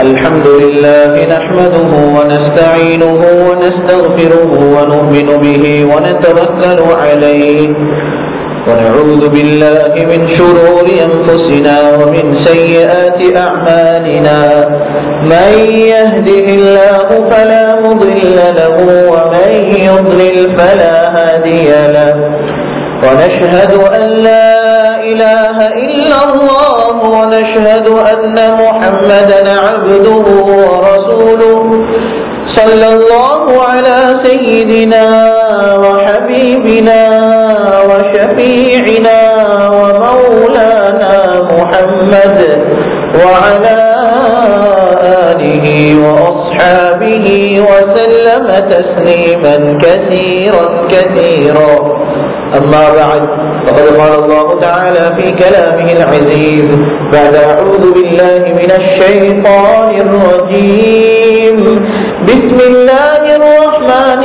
الحمد لله نحمده ونستعينه ونستغفره ونؤمن به ونتوكل عليه ونعوذ بالله من شرور أنفسنا ومن سيئات أعمالنا من يهده الله فلا مضل له ومن يضلل فلا هادي له ونشهد أن لا إله إلا الله ونشهد أن محمدا عبده ورسوله صلى الله على سيدنا وحبيبنا وشفيعنا ومولانا محمد وعلى آله وأصحابه وسلم تسليما كثيرا كثيرا أما بعد فقد قال الله تعالى في كلامه العزيز بعد أعوذ بالله من الشيطان الرجيم بسم الله الرحمن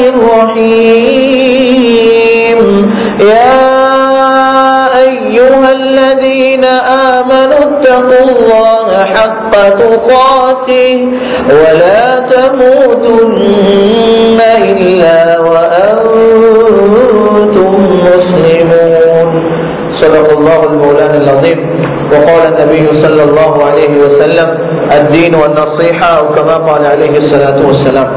الرحيم يا أيها الذين آمنوا اتقوا الله حق تقاته ولا تموتن إلا وأنتم مسلمون صدق الله المولانا العظيم وقال النبي صلى الله عليه وسلم الدين والنصيحة أو كما قال عليه الصلاة والسلام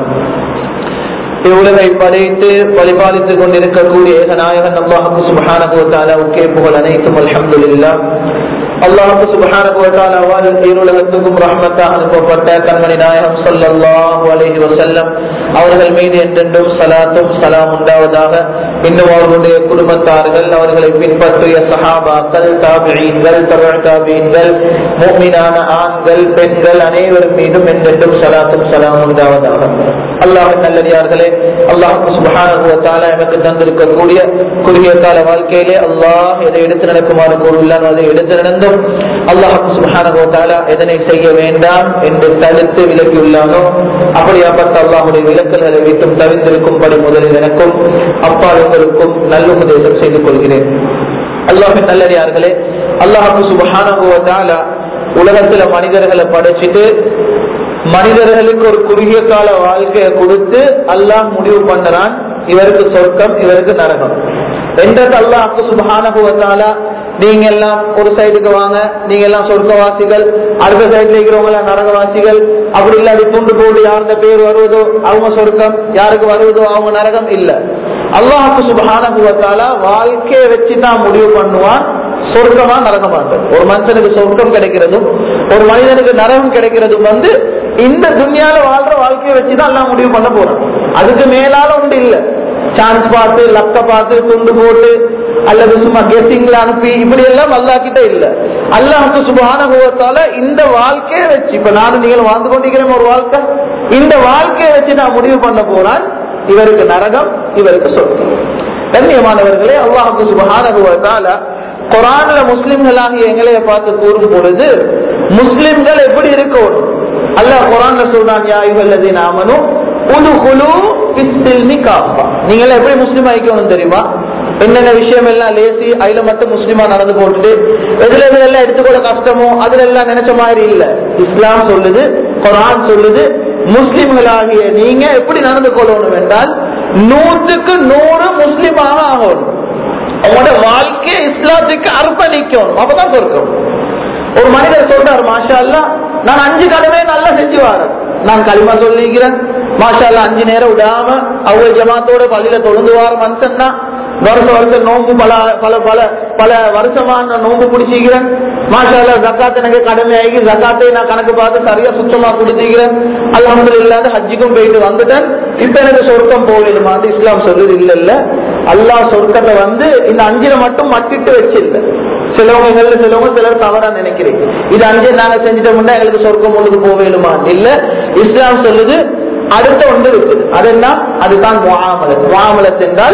இவ்வுலகை படைத்து பரிபாலித்துக் கொண்டிருக்கக்கூடிய ஏகநாயகன் அல்லாஹு சுபஹானகுவத்தாலாவுக்கே புகழ் அனைத்தும் அல்ஹம்துலில்லா அல்லாஹு சுபஹானகுவத்தாலாவால் இருலகத்துக்கும் ரஹ்மத்தாக அனுப்பப்பட்ட கண்மணி நாயகம் ஸல்லல்லாஹு அலைஹி வஸல்லம் அவர்கள் மீது என்றென்றும் சலாத்தும் சலாம் உண்டாவதாக இன்னும் அவர்களுடைய குடும்பத்தார்கள் அவர்களை பின்பற்றிய சஹாபாக்கள் தாபியீன்கள் தபர் தாபியீன்கள் மூமினான ஆண்கள் பெண்கள் அனைவரும் மீதும் என்றென்றும் சலாத்தும் சலாம் உண்டாவதாக அல்லாஹ் நல்லடியார்களே அல்லாஹ் சுபஹானஹு வ தஆலா எனக்கு தந்திருக்கக்கூடிய குறுகிய கால வாழ்க்கையிலே அல்லாஹ் எதை எடுத்து நடக்குமாறு கூறுள்ளான் அதை எடுத்து நடந்தும் அல்லாஹ் சுபஹானஹு வ தஆலா எதனை செய்ய வேண்டாம் என்று தடுத்து விலக்கியுள்ளானோ அப்படியாப்பட்ட அல்லாஹுடைய விலக்கல்களை விட்டும் தவிர்த்திருக்கும்படி முதலில் எனக்கும் அப்பால் உங்களுக்கும் நல்ல உபதேசம் செய்து கொள்கிறேன் அல்லாஹின் நல்லடியார்களே அல்லாஹ் சுபஹானஹு வ தஆலா உலகத்துல மனிதர்களை படைச்சிட்டு மனிதர்களுக்கு ஒரு குறுகிய கால வாழ்க்கையை கொடுத்து அல்லாஹ் முடிவு பண்ணுறான் இவருக்கு சொர்க்கம் இவருக்கு நரகம் என்றது அல்லாஹ் சுபஹானகுவத்தால நீங்க எல்லாம் ஒரு சைடுக்கு வாங்க நீங்க எல்லாம் சொர்க்கவாசிகள் அடுத்த சைடுல இருக்கிறவங்க எல்லாம் நரகவாசிகள் அப்படி இல்லாட்டி துண்டு போடு யாருந்த பேர் வருவதோ அவங்க சொர்க்கம் யாருக்கு வருவதோ அவங்க நரகம் இல்ல அல்லாஹு சுபஹானகுவத்தால வாழ்க்கையை வச்சு தான் முடிவு பண்ணுவான் சொர்க்கமா நரகமாக ஒரு மனுஷனுக்கு சொர்க்கம் கிடைக்கிறதும் ஒரு மனிதனுக்கு நரகம் கிடைக்கிறதும் வந்து இந்த துன்யால வாழ்ற வாழ்க்கையை வச்சுதான் எல்லாம் முடிவு பண்ண போறோம் அதுக்கு மேலால ஒன்று இல்ல சான்ஸ் பார்த்து லக்க பார்த்து துண்டு போட்டு அல்லது சும்மா கெஸிங்ல அனுப்பி இப்படி எல்லாம் அல்லா கிட்ட இல்ல அல்லாஹுக்கு சுபான போகத்தால இந்த வாழ்க்கையை வச்சு இப்ப நானும் நீங்களும் வாழ்ந்து கொண்டிருக்கிறோம் ஒரு வாழ்க்கை இந்த வாழ்க்கையை வச்சு நான் முடிவு பண்ண போறான் இவருக்கு நரகம் இவருக்கு சொர்க்கம் கண்ணியமானவர்களே அல்லாஹுக்கு சுபஹான போகத்தால குரான்ல முஸ்லிம்களாகிய எங்களைய பார்த்து கூறும் பொழுது முஸ்லிம்கள் எப்படி இருக்கணும் அல்லாஹ் குரான்ல சொல்றான் யா ஐவல்லதி நாமனும் உது குழு பிஸ்தில்மி காப்பா நீங்க எல்லாம் எப்படி முஸ்லீம் ஆயிக்கணும் தெரியுமா என்னென்ன விஷயம் எல்லாம் லேசி அதுல மட்டும் முஸ்லிமா நடந்து போட்டுட்டு எதுல எதுல எல்லாம் எடுத்துக்கொள்ள கஷ்டமோ அதுல எல்லாம் நினைச்ச மாதிரி இல்ல இஸ்லாம் சொல்லுது குரான் சொல்லுது முஸ்லிம்களாகிய நீங்க எப்படி நடந்து கொள்ளணும் என்றால் நூற்றுக்கு நூறு முஸ்லிமாக ஆகணும் அவங்களோட வாழ்க்கையை இஸ்லாத்துக்கு அர்ப்பணிக்கணும் அப்பதான் சொர்க்கம் ஒரு மனிதர் சொல்றாரு மாஷா அல்லா நான் அஞ்சு கடமை நல்லா செஞ்சு வரேன் நான் களிமா சொல்லிக்கிறேன் மாஷா அல்லா அஞ்சு நேரம் விடாம அவங்க ஜமாத்தோட பள்ளியில தொழுந்து வார மனுஷன் தான் வருஷம் வருஷம் நோம்பு பல பல பல பல வருஷமா நான் நோம்பு பிடிச்சிக்கிறேன் மாஷா அல்லா ஜக்காத் எனக்கு கடமையாகி ஜக்காத்தை நான் கணக்கு பார்த்து சரியா சுத்தமா கொடுத்துக்கிறேன் அல்ஹம்து இல்லாத ஹஜ்ஜிக்கும் போயிட்டு வந்துட்டேன் இப்ப எனக்கு சொர்க்கம் போயிடுமா இஸ்லாம் சொல்லுது இல்ல இல்ல அல்லாஹ் சொர்க்கத்தை வந்து இந்த அஞ்சில மட்டும் மட்டிட்டு வச்சிருந்த சிலவங்க சிலவங்க சிலர் தவறா நினைக்கிறீங்க இது அஞ்சு நாங்க செஞ்சுட்டோம்னா எங்களுக்கு சொர்க்கம் ஒழுங்கு போவேணுமா இல்ல இஸ்லாம் சொல்லுது அடுத்த ஒன்று இருக்குது அது என்ன அதுதான் முஆமலத் முஆமலத் என்றால்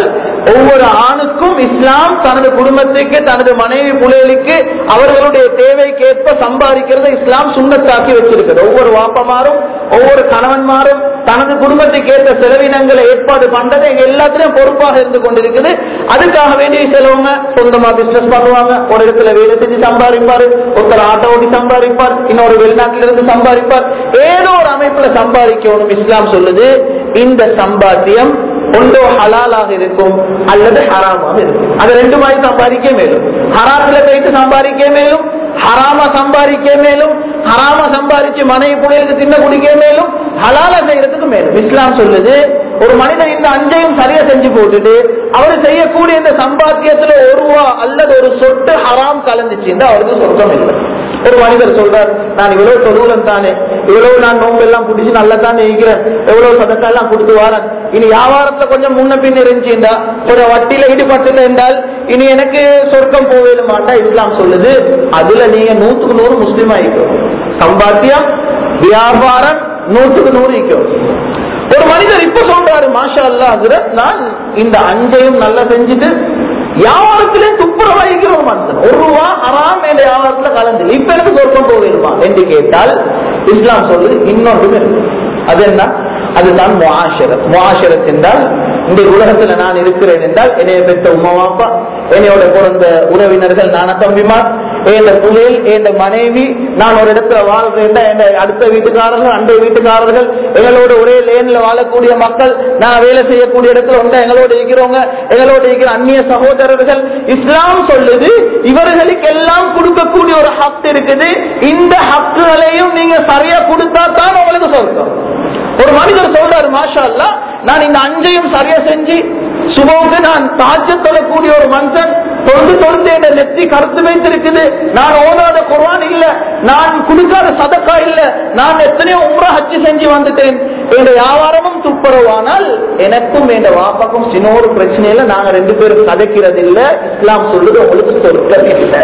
ஒவ்வொரு ஆணுக்கும் இஸ்லாம் தனது குடும்பத்துக்கு தனது மனைவி புலைகளுக்கு அவர்களுடைய தேவைக்கேற்ப சம்பாதிக்கிறத இஸ்லாம் சுண்ணத்தாக்கி வச்சிருக்கிறது ஒவ்வொரு வாப்பமாரும் ஒவ்வொரு கணவன்மாரும் தனது குடும்பத்துக்கு ஏற்ற செலவினங்களை ஏற்பாடு பண்றது எங்க எல்லாத்திலும் பொறுப்பாக இருந்து கொண்டிருக்குது அதுக்காக வேண்டி சிலவங்க சொந்தமா பிசினஸ் பண்ணுவாங்க ஒரு இடத்துல வேலை செஞ்சு சம்பாதிப்பாரு ஒருத்தர் ஆட்டோ ஓட்டி சம்பாதிப்பார் இன்னொரு வெளிநாட்டில இருந்து சம்பாதிப்பார் ஏதோ ஒரு அமைப்புல சம்பாதிக்கணும் இஸ்லாம் சொல்லுது இந்த சம்பாத்தியம் ஒன்றோ ஹலாலாக இருக்கும் அல்லது ஹராமாக இருக்கும் அது ரெண்டு மாதிரி சம்பாதிக்க மேலும் ஹராத்துல போயிட்டு சம்பாதிக்க மேலும் ஹராம சம்பாதிக்க மேலும் ஹராம சம்பாதிச்சு மனைவி புள்ளைகளுக்கு தின்ன குடிக்க மேலும் ஹலால செய்யறதுக்கு மேலும் இஸ்லாம் சொல்லுது ஒரு மனிதன் இந்த அஞ்சையும் சரியா செஞ்சு போட்டுட்டு அவர் செய்யக்கூடிய இந்த சம்பாத்தியத்துல ஒரு ரூபா அல்லது ஒரு சொட்டு ஹராம் கலந்துச்சுன்னா அவருக்கு சொர்க்கம் இல்லை ஒரு மனிதர் சொல்றார் நான் இவ்வளவு தொழுவலன் தானே இவ்வளவு நான் நோம்பு எல்லாம் பிடிச்சி நல்லா தானே இருக்கிறேன் எவ்வளவு சதக்கா எல்லாம் கொடுத்து வாரேன் இனி வியாபாரத்துல கொஞ்சம் முன்ன பின் இருந்துச்சுண்டா கொஞ்சம் வட்டியில ஈடுபட்டு என்றால் இனி எனக்கு சொர்க்கம் போவேலுமாண்டா இஸ்லாம் சொல்லுது அதுல நீங்க நூத்துக்கு நூறு முஸ்லீம் ஆயிக்கும் சம்பாத்தியம் வியாபாரம் நூற்றுக்கு நூறு ஈக்கும் ஒரு மனிதர் இப்ப சொல்றாரு மாஷா அல்லா ஹஜ்ரத், நான் இந்த அஞ்சையும் நல்லா செஞ்சுட்டு வியாபாரத்திலே துப்புரவாய்க்கிற ஒரு மனுஷன் ஒரு ரூபா ஹராம் என்ற வியாபாரத்துல கலந்து இப்ப எனக்கு சொர்க்கம் போவேருமா என்று கேட்டால் இஸ்லாம் சொல்லுது இன்னொன்று இருக்கு அது என்ன அதுதான் முஆஷரத் முஆஷரத் என்றால் இந்த உலகத்துல நான் இருக்கிறேன் என்றால் என்னைய பெற்ற உமா அப்பா என்னையோட பிறந்த உறவினர்கள் நான தம்பிமார் என் புயல் என் மனைவி நான் ஒரு இடத்துல வாழ்றேன் என் அடுத்த வீட்டுக்காரர்கள் அண்டை வீட்டுக்காரர்கள் எங்களோட ஒரே லேன்ல வாழக்கூடிய மக்கள் நான் வேலை செய்யக்கூடிய இடத்துல உண்டு எங்களோட இருக்கிறவங்க எங்களோட இருக்கிற அந்நிய சகோதரர்கள் இஸ்லாம் சொல்லுது இவர்களுக்கெல்லாம் கொடுக்கக்கூடிய ஒரு ஹக் இருக்குது இந்த ஹக்குகளையும் நீங்க சரியா கொடுத்தா தான் உங்களுக்கு சொல்றோம் ஒரு மனிதர் சொல்றாரு மாஷா அல்லா நான் இந்த அஞ்சையும் சரியா செஞ்சு சுபவுக்கு நான் தாஜ தொழக்கூடிய ஒரு மனுஷன் தொழுது தொழுது என்ற நெத்தி கருத்து வைத்திருக்குது நான் ஓதாத குர்ஆன் இல்ல நான் கொடுக்காத சதக்கா இல்ல நான் எத்தனையோ உம்ரா ஹஜ்ஜி செஞ்சு வந்துட்டேன் என்ற வியாபாரமும் துப்புரவானால் எனக்கும் என்ற வாப்பாக்கும் சின்ன ஒரு பிரச்சனை இல்லை நாங்க ரெண்டு பேரும் கதைக்கிறது இல்ல இஸ்லாம் சொல்லுது உங்களுக்கு சொர்க்கம் இல்லை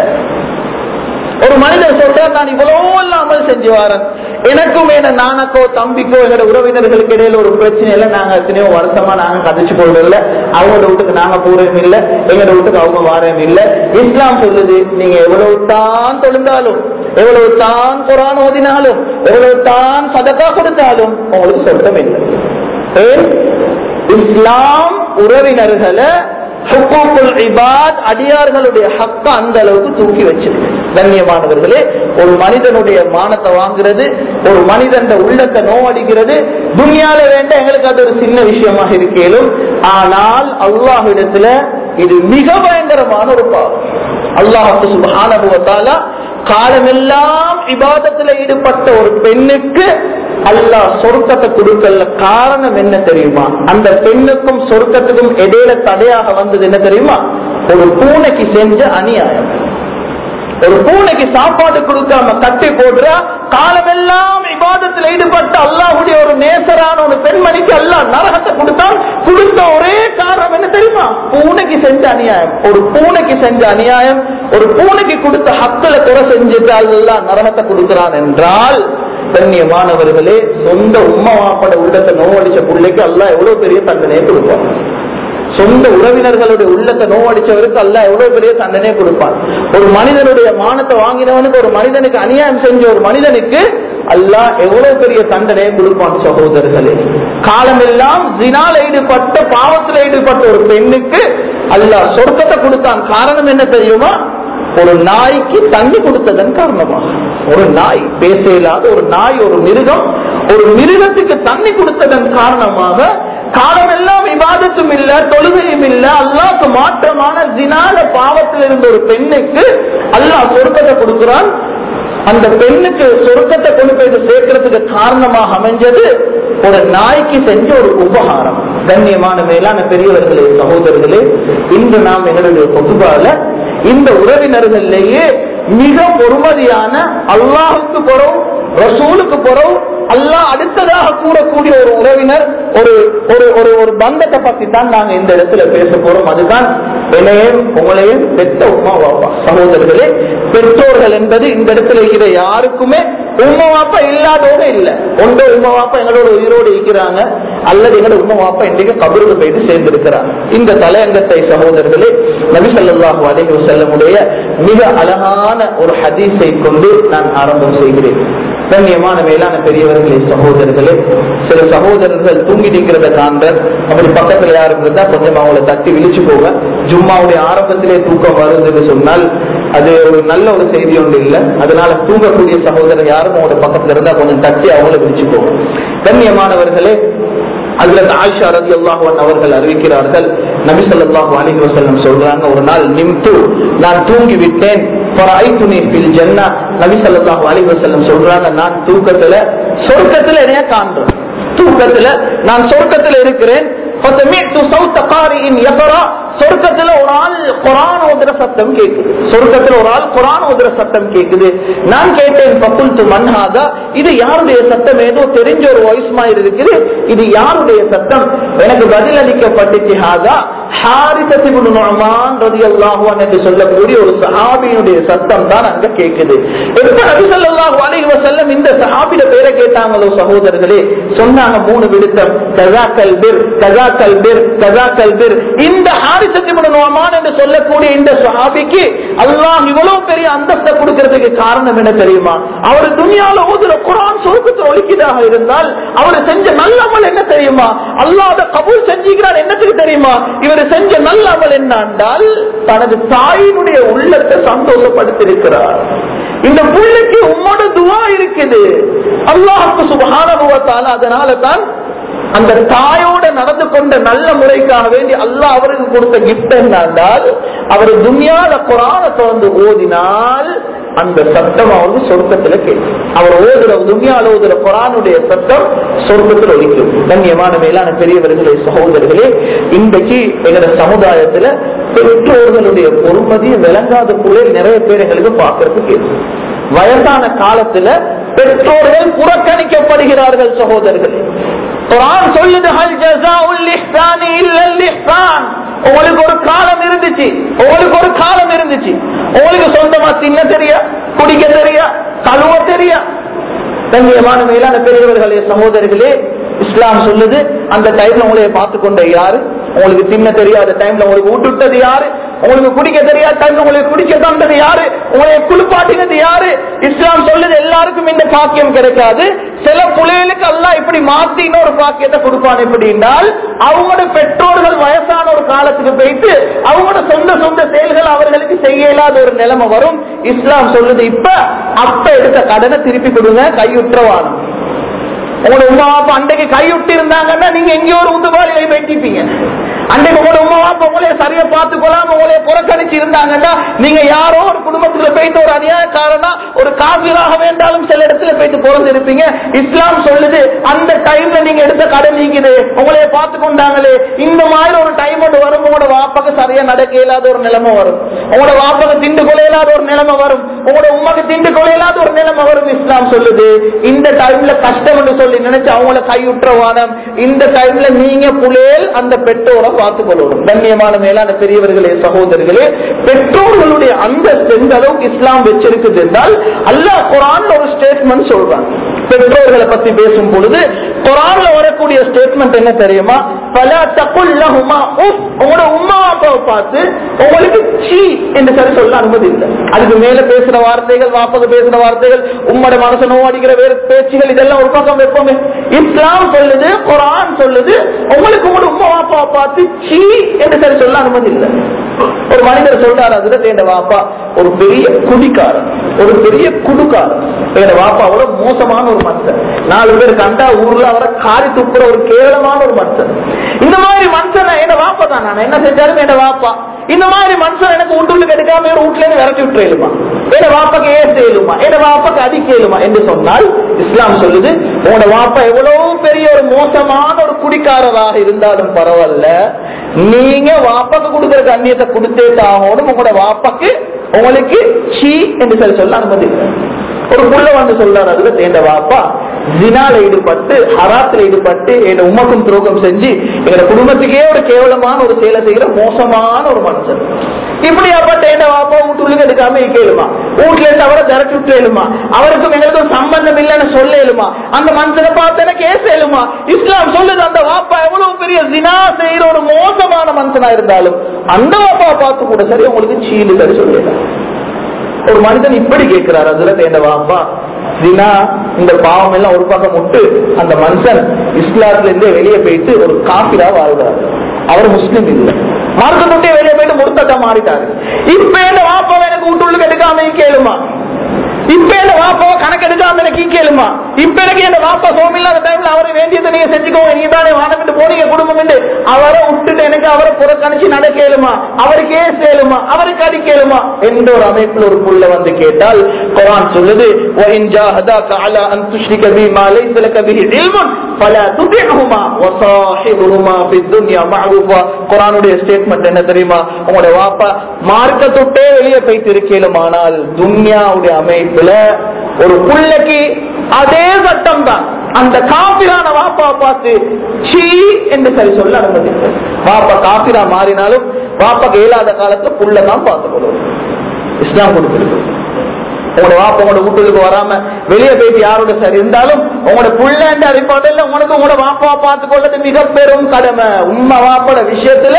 ஒரு மனிதர் சொல்றார் நான் இவ்வளவு எல்லாம் அமல் செஞ்சு வரேன் எனக்கும் என நானக்கோ தம்பிக்கோ எங்களோட உறவினர்களுக்கு இடையில ஒரு பிரச்சனை இல்லை நாங்க எத்தனையோ வருஷமா நாங்க கதைச்சு கொள்றது இல்ல அவங்களோட வீட்டுக்கு நாங்க போறதும் இல்ல எங்களோட வீட்டுக்கு அவங்க வாரம் இல்ல இஸ்லாம் சொல்லுது நீங்க எவ்வளவு தான் தொழுந்தாலும் எவ்வளவு தான் குரான் ஓதினாலும் எவ்வளவு தான் சதக்கா கொடுத்தாலும் உங்களுக்கு சொர்க்கம் இல்லை ஏன்? இஸ்லாம் உறவினர்களை ஹுக்கூக்குல் இபாத் அடியார்களுடைய ஹக்க அந்த அளவுக்கு தூக்கி வச்சிருக்கு கண்ணியமானவர்களே ஒரு மனிதனுடைய மானத்தை வாங்குறது ஒரு மனிதன் உள்ளத்தை நோவடிக்கிறது துனியால வேண்ட எங்களுக்கு அது ஒரு சின்ன விஷயமாக இருக்கேலும் ஆனால் அல்லாஹ்விடத்துல இது மிக பயங்கரமான ஒரு பாவம் அல்லாஹு சுப்ஹானஹு வ தஆலா காலமெல்லாம் இபாதத்துல ஈடுபட்ட ஒரு பெண்ணுக்கு அல்லாஹ் சொர்க்கத்தை கொடுக்கல காரணம் என்ன தெரியுமா அந்த பெண்ணுக்கும் சொர்க்கத்துக்கும் இடையில தடையாக வந்தது என்ன தெரியுமா ஒரு பூனைக்கு செஞ்ச அநியாயம் ஒரு பூனைக்கு சாப்பாடு கொடுக்காம கட்டி போடுறா காலமெல்லாம் இபாதத்தில் ஈடுபட்ட அல்லாஹ்வுடைய ஒரு நேசரான ஒரு பெண்மணிக்கு அல்லாஹ் நரகத்தை கொடுத்தான் கொடுத்த ஒரே காரணம் என்ன தெரியுமா பூனைக்கு செஞ்ச அநியாயம் ஒரு பூனைக்கு செஞ்ச அநியாயம் ஒரு பூனைக்கு கொடுத்த ஹக்கல குறை செஞ்சுட்டு அல்லாஹ் நரகத்தை கொடுக்கிறான் என்றால் கண்ணியமானவர்களே சொந்த உம்மா வாப்பட உள்ளத்தை நோவடிச்ச பிள்ளைக்கு அல்லாஹ் எவ்வளவு பெரிய தண்டனையை கொடுப்பான் சொந்த உறவினர்களுடைய உள்ளத்தை நோவடிச்சவருக்கு அல்லாஹ் எவ்வளவு பெரிய தண்டனையை கொடுப்பான் ஒரு மனிதனுடைய மானத்தை வாங்கினவனுக்கு ஒரு மனிதனுக்கு அநியாயம் செஞ்ச ஒரு மனிதனுக்கு அல்லாஹ் எவ்வளவு பெரிய தண்டனையை கொடுப்பான் சகோதரர்களே காலமெல்லாம் ஜினால ஈடுபட்ட பாவத்தில் ஈடுபட்ட ஒரு பெண்ணுக்கு அல்லாஹ் சொர்க்கத்தை கொடுத்தான் காரணம் என்ன தெரியுமா ஒரு நாய்க்கு தண்ணி கொடுத்ததன் காரணமாக ஒரு நாய் பேச இல்லாத ஒரு நாய் ஒரு மிருகம் ஒரு மிருகத்துக்கு தண்ணி கொடுத்ததன் காரணமாக காலமெல்லாம் விவாதத்தும் இல்ல தொழுகையும் இல்ல அல்லாஹ்க்கு மாற்றமான ஜினால பாவத்தில் இருந்த ஒரு பெண்ணுக்கு அல்லாஹ் சொர்க்கத்தை கொடுக்கிறான் அந்த பெண்ணுக்கு சொர்க்கத்தை கொண்டு போய் சேர்க்கறதுக்கு காரணமாக அமைஞ்சது ஒரு நாய்க்கு செஞ்ச ஒரு உபகாரம் கண்ணியமான மேலான பெரியவர்களே சகோதரர்களே இன்று நாம் எங்களுடைய பொதுவால இந்த உறவினர்கள்லேயே மிக பொறுமதியான அல்லாஹுக்கு போறோம் ரசூலுக்கு போறோம் அல்லாஹ் அடுத்ததாக கூறக்கூடிய ஒரு உறவினர் ஒரு ஒரு ஒரு ஒரு பந்தத்தை பத்தி தான் நாங்க இந்த இடத்துல பேச போறோம் அதுதான் என்னையும் உங்களையும் பெத்த உமா வாப்பா சகோதரர்களே பெற்றோர்கள் என்பது இந்த இடத்துல இருக்கிற யாருக்குமே உமா வாப்பா இல்லாதவங்க இல்ல ஒன்று உமா வாப்பா எங்களோட உயிரோடு இருக்கிறாங்க அல்லது எங்களோட உம்மா வாப்பா இன்றைக்கு கபருக்கு போயிட்டு சேர்ந்திருக்கிறார் இந்த தலையங்கத்தை சகோதரர்களே நபி ஸல்லல்லாஹு அலைஹி வஸல்லமுடைய மிக அழகான ஒரு ஹதீஸை கொண்டு நான் ஆரம்பம் செய்கிறேன் கண்ணியமான மேலான பெரியவர்களே சகோதரர்களே சில சகோதரர்கள் தூங்கி நிற்கிறத காண்ற அப்படி பக்கத்துல யாரும் இருந்தா கொஞ்சம் அவங்கள தட்டி விழிச்சு போங்க ஜும்மாவுடைய ஆரம்பத்திலே தூக்கம் வருதுன்னு சொன்னால் அது ஒரு நல்ல ஒரு செய்தி ஒன்று இல்லை அதனால தூங்கக்கூடிய சகோதரர் யாரும் அவங்களோட பக்கத்துல இருந்தா கொஞ்சம் தட்டி அவங்கள விழிச்சு போங்க கண்ணியமானவர்களே அதுல ஆயிஷா ரதி அவர்கள் அறிவிக்கிறார்கள் நபி ஸல்லல்லாஹு அலைஹி வஸல்லம் சொல்றாங்க ஒரு நாள் நிம்து நான் தூங்கி விட்டேன் ஃபரஐதுனி ஃபில் ஜன்னah நபி ஸல்லல்லாஹு அலைஹி வஸல்லம் சொல்றாங்க நான் தூக்கத்துல சொர்க்கத்துல என்னைய காண்றேன் தூக்கத்துல நான் சொர்க்கத்துல இருக்கிறேன் فسمعت صوت قارئ يقرأ சொர்க்கத்துல ஒரு ஆள் குரான் ஓதுற சத்தம் கேக்குது சொர்க்கத்துல ஒரு ஆள் குரான் ஓதுற சத்தம் கேக்குது நான் கேட்டேன் பக்குல்து மன்ஹாதா இது யாருடைய சத்தம் ஏதோ தெரிஞ்ச ஒரு வாய்ஸ் மாதிரி இருக்குது இது யாருடைய சத்தம் எனக்கு பதில் அளிக்கப்பட்டுச்சு ஹாதா ஹாரிசத்திபுன் நுஅமான் ரலியல்லாஹு அன்ஹு என்று சொல்லக்கூடிய ஒரு சஹாபியினுடைய சத்தம் தான் அங்க கேக்குது எப்ப நபி ஸல்லல்லாஹு அலைஹி வஸல்லம் இந்த சஹாபியோட பேரை கேட்டாங்களோ சகோதரர்களே சொன்னாங்க மூணு விடுத்தம் கஸா கல்பிர் கஸா கல்பிர் கஸா கல்பிர் இந்த ஹாரிசத்திபுன் நுஅமான் என்று சொல்லக்கூடிய இந்த சஹாபிக்கு அல்லாஹ் இவ்வளவு பெரிய அந்தஸ்தை கொடுக்கிறதுக்கு காரணம் என்ன தெரியுமா அவர் துனியால ஓதுற குரான் சொர்க்கத்தில் ஒழிக்கிறதாக இருந்தால் அவர் செஞ்ச நல்ல அமல் என்ன தெரியுமா அல்லாத கபூல் செஞ்சுக்கிறார் என்னத்துக்கு தெரியுமா இவர் செஞ்ச நல்ல அமல் என்னண்டால் தனது தாயினுடைய உள்ளத்தை சந்தோஷப்படுத்திருக்கிறார் இந்த புள்ளைக்கு உம்மோட துவா இருக்குது அல்லாஹுக்கு சுபஹானுவத்தால அதனால தான் அந்த தாயோட நடந்து கொண்ட நல்ல முறைக்காக வேண்டி அல்லாஹ் அவருக்கு கொடுத்த கிஃப்ட் என்னண்டால் அவர் துனியால குரான திறந்து ஓதினால் அந்த சத்தம் அவருக்கு சொர்க்கத்துல கேட்கும் அவர் ஓதுற துனியால ஓதுற குரானுடைய சத்தம் சொர்க்கத்தில் ஒலிக்கும் கண்ணியமான மேலான பெரியவர்களே சகோதரர்களே இன்றைக்கு எங்களோட சமுதாயத்துல பெற்றோர்களுடைய பொறுமதி விளங்காத புள்ளைகள் நிறைய பேர் எங்களுக்கு பார்க்கறதுக்கு வயசான காலத்துல பெற்றோர்கள் புறக்கணிக்கப்படுகிறார்கள் சகோதரர்களே குரான் சொல்லுது ஹல் ஜஸாஉல் இஹ்சானி இல்லல் இஹ்சான் உங்களுக்கு ஒரு காலம் இருந்துச்சு உங்களுக்கு ஒரு காலம் இருந்துச்சு உங்களுக்கு சொந்தமா தின்ன தெரியா குடிக்க தெரியா கழுவ தெரியா கண்ணியமான மேலான பெரியவர்களே சகோதரர்களே இஸ்லாம் சொல்லுது அந்த டைம்ல உங்களைய பார்த்து கொண்ட யாரு உங்களுக்கு தின்ன தெரியாத டைம்ல உங்களுக்கு விட்டுட்டது யாரு உங்களுக்கு குடிக்க தெரியாத டைம்ல உங்களுக்கு குடிக்க தந்தது யாரு உங்களை குளிப்பாட்டினது யாரு இஸ்லாம் சொல்லுது எல்லாருக்கும் இந்த பாக்கியம் கிடைக்காது சில புள்ளைகளுக்கு அல்லாஹ் இப்படி மாத்தி இன்னொரு பாக்கியத்தை கொடுப்பான் எப்படின்னால் அவங்களோட பெற்றோர்கள் வயசான ஒரு காலத்துக்கு போயிட்டு அவங்களோட சொந்த சொந்த செயல்கள் அவர்களுக்கு செய்ய இயலாத ஒரு நிலைமை வரும் இஸ்லாம் சொல்லுது இப்ப அப்ப எடுத்த கடனை திருப்பி கொடுங்க கையுற்றவானம் உங்களோட உமா அப்பா அன்றைக்கு கைவிட்டு இருந்தாங்கன்னா நீங்க எங்கேயோ ஒரு உந்துபாரியை வெட்டிப்பீங்க அன்றைக்கு உங்களோட உமா அப்பா உங்களைய சரியா பார்த்து கொள்ளாம உங்களைய புறக்கணிச்சு இருந்தாங்கன்னா நீங்க யாரோ ஒரு குடும்பத்துல போயிட்டு ஒரு அநியாயக்காரனா ஒரு காவிராக வேண்டாலும் சில இடத்துல போயிட்டு பிறந்து இருப்பீங்க இஸ்லாம் சொல்லுது அந்த டைம்ல நீங்க எடுத்த கடன் நீக்குது உங்களைய பார்த்து கொண்டாங்களே இந்த மாதிரி ஒரு டைம் ஒன்று வரும் உங்களோட வாப்பாக்கு சரியா நடக்க இயலாத ஒரு நிலைமை வரும் உங்களோட வாப்பாக்கு திண்டு கொலையிலாத ஒரு நிலைமை வரும் உங்களோட உமாக்கு திண்டு கொலையிலாத ஒரு நிலைமை வரும் இஸ்லாம் சொல்லுது இந்த டைம்ல கஷ்டம் என்று சொல்லி நினைச்சு அவங்கள கையுற்றவானம் இந்த டைம்ல நீங்க புலேல் அந்த பெற்றோரை பார்த்து கொள்ளணும் கண்ணியமான மேலான பெரியவர்களே சகோதரர்களே பெற்றோர்களுடைய அந்த எந்த அளவுக்கு இஸ்லாம் வச்சிருக்குது என்றால் அல்லாஹ் குரான்ல ஒரு ஸ்டேட்மெண்ட் சொல்றான் பெற்றோர்களை பத்தி பேசும் பொழுது குரான்ல வரக்கூடிய ஸ்டேட்மெண்ட் என்ன தெரியுமா பல தக்குல்லஹுமா உஃப் உங்களோட உம்மா அப்பாவை பார்த்து உங்களுக்கு சீ என்று சரி சொல்ல அனுமதி இல்லை அதுக்கு மேல பேசுற வார்த்தைகள் வாப்பக பேசுற வார்த்தைகள் உம்மோட மனசை நோவடிக்கிற வேறு பேச்சுகள் இதெல்லாம் ஒரு பக்கம் வைப்போமே இஸ்லாம் சொல்லுது குரான் சொல்லுது உங்களுக்கு உங்களோட உம்மா அப்பாவை பார்த்து சீ என்று சரி சொல்ல அனுமதி இல்லை ஒரு மனிதர் சொல்றாரு அதுல என் வாப்பா ஒரு பெரிய குடிக்காரன் ஒரு பெரிய குடுக்காரன் என் வாப்பாவோட மோசமான ஒரு மனுஷன் நாலு பேர் கண்டா ஊர்ல அவரை காரி துப்புற ஒரு கேவலமான ஒரு மனுஷன் இந்த மாதிரி மனுஷனை என்ன வாப்பா தான் நான் என்ன செஞ்சாலும் என்ன வாப்பா இந்த மாதிரி மனுஷன் எனக்கு வீட்டுக்கு எடுக்காம ஒரு வீட்டுல இருந்து விரட்டி விட்டுருமா என்ன வாப்பாக்கு ஏச இயலுமா என்ன வாப்பாக்கு அடிக்க இயலுமா என்று சொன்னால் இஸ்லாம் சொல்லுது உங்களோட வாப்பா எவ்வளவு பெரிய ஒரு மோசமான ஒரு குடிக்காரராக இருந்தாலும் பரவாயில்ல நீங்க வாப்பாக்கு கொடுக்கிற கண்ணியத்தை கொடுத்தே தாகணும் உங்களோட வாப்பாக்கு உங்களுக்கு சீ என்று சொல்லி சொல்ல அனுமதி இல்லை ஒரு புள்ள வந்து சொல்றாரு அதுல சேர்ந்த வாப்பா ஜினால ஈடுபட்டு ஹராத்துல ஈடுபட்டு என் உமக்கும் துரோகம் செஞ்சு எங்க குடும்பத்துக்கே ஒரு கேவலமான ஒரு செயலை செய்கிற மோசமான ஒரு மனுஷன் இப்படியாப்பட்ட என்ன வாப்பா வீட்டுக்கு எடுக்காம கேளுமா வீட்டுல இருந்து அவரை திரட்டி விட்டுலுமா அவருக்கும் எங்களுக்கும் சம்பந்தம் இல்லைன்னு சொல்லேலுமா அந்த மனுஷனை பார்த்து எனக்கு ஏசேலுமா இஸ்லாம் சொல்லுது அந்த வாப்பா எவ்வளவு பெரிய ஜினா செய்யற ஒரு மோசமான மனுஷனா இருந்தாலும் அந்த வாப்பா பார்த்து கூட சரி உங்களுக்கு சீடு சரி சொல்லலாம் ஒரு மனிதன் இப்படி கேட்கிறார் அதுல தேண்ட வாப்பா தினா இந்த பாவம் எல்லாம் ஒரு பக்கம் விட்டு அந்த மனுஷன் இஸ்லாத்துல இருந்தே வெளியே போயிட்டு ஒரு காபிரா வாழ்றாரு அவர் முஸ்லீம் இல்லை மார்க்கத்துட்டே வெளியே போயிட்டு முருத்தட்டா மாறிட்டாரு இப்ப என்ன வாப்பாவை எனக்கு வீட்டுள்ள எடுக்காம கேளுமா இப்ப என்ன வாப்பாவை கணக்கு எடுக்காம எனக்கு கேளுமா இப்ப எனக்கு என்ன வாப்பா சோம் இல்லாத டைம்ல அவரை வேண்டியதை நீங்க செஞ்சுக்கோங்க நீங்க தானே வானமிட்டு போனீங்க குடும்பம் என்று அவரை விட்டுட்டு எனக்கு அவரை புறக்கணிச்சு நடக்கலுமா அவருக்கு ஏன் சேலுமா அவருக்கு அடிக்கலுமா என்ற ஒரு அமைப்புல ஒரு புள்ள வந்து கேட்டால் குரான் சொல்லுது وَإِنْ جَاهَدَاكَ عَلَىٰ أَن تُشْرِكَ بِي مَا لَيْسَ لَكَ بِهِ عِلْمٌ فَلَا تُطِعْهُمَا وَصَاحِبْهُمَا فِي الدُّنْيَا مَعْرُوفًا குரானுடைய ஸ்டேட்மெண்ட் என்ன தெரியுமா உங்களோட வாப்பா மார்க்க தொட்டே வெளியே போயிட்டு இருக்கலுமானால் துன்யாவுடைய அமைப்புல ஒரு புள்ளைக்கு அதே சட்டம் தான் அந்த காபிரான வாப்பா பார்த்து சீ என்று சரி சொல்ல அனுமதித்தார் வாப்பா காபிரா மாறினாலும் வாப்பாக்கு இயலாத காலத்துல புள்ள தான் பார்த்துக்கணும் இஸ்லாம் கொடுத்திருக்கு உங்களோட வாப்பா உங்களோட வீட்டுக்கு வராம வெளியே போயிட்டு யாரோட சரி இருந்தாலும் உங்களோட புள்ளன்ற அடிப்படையில் உங்களுக்கு உங்களோட வாப்பா பார்த்து கொள்வது மிக பெரும் கடமை உண்மை வாப்போட விஷயத்துல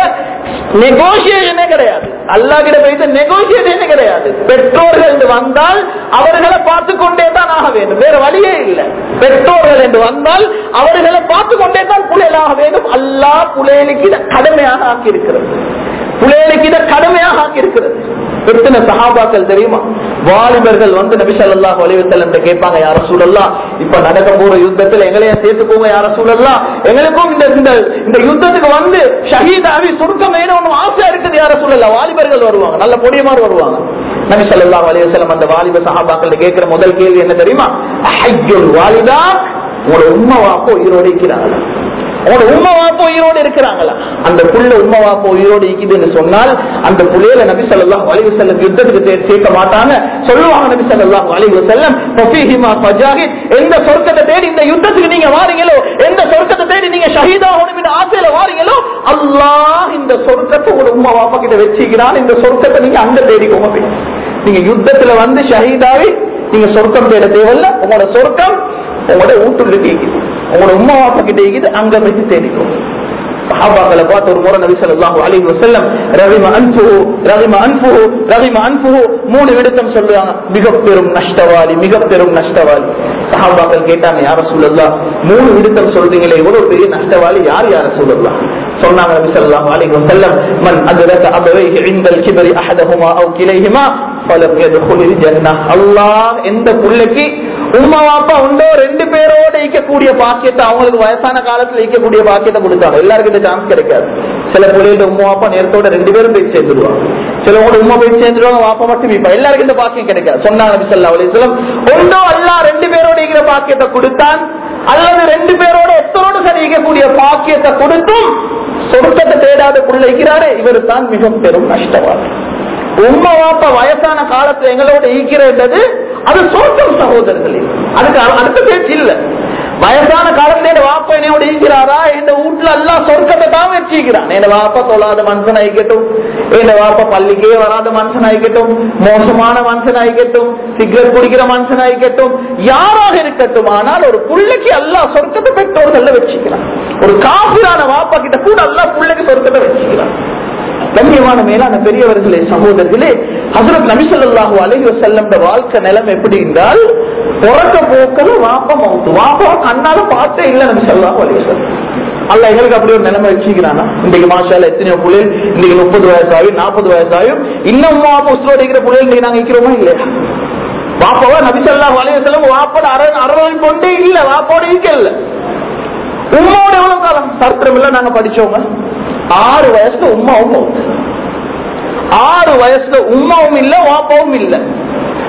நெகோசியேஷனே கிடையாது அல்லா கிட்ட போயிட்டு நெகோசியேஷனே கிடையாது பெற்றோர்கள் என்று வந்தால் அவர்களை பார்த்து கொண்டே தான் ஆக வேண்டும் வேற வழியே இல்லை பெற்றோர்கள் என்று வந்தால் அவர்களை பார்த்து கொண்டே தான் புலையலாக வேண்டும் அல்லா புலையலுக்கு இதை கடமையாக ஆக்கி இருக்கிறது புலையலுக்கு இதை கடமையாக ஆக்கி இருக்கிறது எத்தனை சஹாபாக்கள் தெரியுமா வாலிபர்கள் வந்து நபி ஸல்லல்லாஹு அலைஹி வஸல்லம் கேட்பாங்க யார சூழல்லா இப்ப நடக்க போற யுத்தத்துல எங்களையும் சேர்த்துக்கோங்க யார சூழல்லா எங்களுக்கும் இந்த இந்த இந்த யுத்தத்துக்கு வந்து ஷஹீதாவி சுருக்கம் வேணும்னு ஆசை இருக்குது யார சூழல்லா வாலிபர்கள் வருவாங்க நல்ல பொடியமார் வருவாங்க நபி ஸல்லல்லாஹு அலைஹி வஸல்லம் அந்த வாலிப சஹாபாக்கள் கேட்கிற முதல் கேள்வி என்ன தெரியுமா அஹய்யுல் வாலிதா உங்களோட உம்மா வாப்போ உயிரோடு இருக்கிறாங்களா உங்களோட உம்மா வாப்போ உயிரோடு இருக்கிறாங்களா அந்த புள்ள உம்மா வாப்போ உயிரோடு இருக்குதுன்னு சொன்னால் அந்த புள்ளையில நபி ஸல்லல்லாஹு அலைஹி வஸல்லம் யுத்தத்துக்கு தே- சேர்க்க மாட்டாங்க சொல்லுவாங்க நபி ஸல்லல்லாஹு அலைஹி வஸல்லம் ஃபீஹிமா ஃபஜாஹித் எந்த சொர்க்கத்தை தேடி இந்த யுத்தத்துக்கு நீங்க வாரீங்களோ எந்த சொர்க்கத்தை தேடி நீங்க ஷஹீதாகணும் ஆசையில வாரீங்களோ அல்லாஹ் இந்த சொர்க்கத்தை உங்களோட உம்மா வாப்பா கிட்ட வச்சுக்கிறான் இந்த சொர்க்கத்தை நீங்க அங்க தேடிக்கோங்க போய். நீங்க யுத்தத்துல வந்து ஷஹீதாவி நீங்க சொர்க்கம் தேட தேவையில்ல உங்களோட சொர்க்கம் உங்களோட வீட்டுள்ள கேக்குது உங்களோட உம்மா வாப்பா கிட்ட இருக்குது அங்க வச்சு தேடிக்கோங்க சஹாபாக்களை பார்த்து ஒரு முறை நபி ஸல்லல்லாஹு அலைஹி வஸல்லம் ரஹிம அன்ஃபுஹு ரஹிம அன்ஃபுஹு ரஹிம அன்ஃபுஹு மூணு விடுத்தம் சொல்றாங்க மிக பெரும் நஷ்டவாளி மிக பெரும் நஷ்டவாளி சஹாபாக்கள் கேட்டாங்க யார ரசூலல்லாஹ் மூணு விடுத்தம் சொல்றீங்களே இவ்வளவு பெரிய நஷ்டவாளி யார் யார ரசூலல்லாஹ் சொன்னாங்க நபி ஸல்லல்லாஹு அலைஹி வஸல்லம் மன் அத்ரக அபவைஹி இன்தல் கிபரி அஹதஹுமா அவ் கிலைஹிமா ஃபலம் யத்குலில் ஜன்னah அல்லாஹ் எந்த புள்ளைக்கு உம்மா வாப்பா உண்டோ ரெண்டு பேரோட ஈக்கக்கூடிய பாக்கியத்தை அவங்களுக்கு வயசான காலத்துல ஈக்கக்கூடிய பாக்கியத்தை கொடுத்தாங்க எல்லாருக்கும் இந்த சான்ஸ் கிடைக்காது சில பிள்ளைகளோட உம்மா வாப்பா நேரத்தோட ரெண்டு பேரும் போய் சேர்ந்துருவாங்க சிலவங்களோட உம்மா போய் சேர்ந்துருவாங்க வாப்பா மட்டும் இப்ப எல்லாருக்கும் இந்த பாக்கியம் கிடைக்காது சொன்னாங்க நபி ஸல்லல்லாஹு அலைஹி வஸல்லம் ஒன்றோ அல்லாஹ் ரெண்டு பேரோட ஈக்கிற பாக்கியத்தை கொடுத்தான் அல்லது ரெண்டு பேரோட ஒருத்தரோட சரி ஈக்கக்கூடிய பாக்கியத்தை கொடுத்தும் சொர்க்கத்தை தேடாத புள்ள இருக்கிறாரே இவர் தான் மிக பெரும் நஷ்டவாதி உம்மா வாப்பா வயசான காலத்துல எங்களோட ஈக்கிறது அது சொர்க்கம் சகோதரர்களே அதுக்கு அ- அடுத்த பேச்சு இல்ல வயசான காலத்துல என் வாப்பா என்னோட ஈக்கிறாரா என் வீட்டுல எல்லாம் சொர்க்கத்தை தான் வச்சிக்கிறான் என் வாப்பா தொழாத மனுஷன் ஆயிக்கட்டும் என் வாப்பா பள்ளிக்கே வராத மனுஷன் ஆயிக்கட்டும் மோசமான மனுஷன் ஆயிக்கட்டும் சிகரெட் குடிக்கிற மனுஷன் ஆயிக்கட்டும் யாராக இருக்கட்டும் ஆனால் ஒரு புள்ளைக்கு எல்லாம் சொர்க்கத்தை பெற்றோர்கள்ல வச்சுக்கிறான் ஒரு காபிரான வாப்பா கிட்ட கூட எல்லாம் புள்ளைக்கு சொர்க்கத்தை வச்சுக்கிறான் கண்ணியமான மேலான பெரியவர்களே சகோதரர்களே ஹசரத் நபி ஸல்லல்லாஹு அலைஹி வஸல்லம் வாழ்க்கை நிலைமை எப்படி என்றால் பிறக்க போக்கல வாப்பா மவுத்து வாப்பா கண்ணால பார்த்தே இல்ல நபி ஸல்லல்லாஹு அலைஹி வஸல்லம் அல்ல எங்களுக்கு அப்படி ஒரு நிலைமை வச்சுக்கிறானா இன்றைக்கு மாஷால எத்தனையோ புள்ளைகள் இன்னைக்கு முப்பது வயசாயும் நாற்பது வயசாயும் இன்னும் வாப்பா உசுரோட இருக்கிற புள்ளைகள் இன்னைக்கு நாங்க இருக்கிறோமா இல்லையா வாப்பாவா நபி ஸல்லல்லாஹு அலைஹி வஸல்லம் வாப்போட அரை அரவணை கொண்டே இல்ல வாப்போட இருக்கல உம்மாவோட எவ்வளவு காலம் சரித்திரம் இல்ல நாங்க படிச்சோங்க ஆறு வயசுல உம்மாவும் மவுத்து ஆறு வயசுல உம்மாவும் இல்ல வாப்பாவும் இல்ல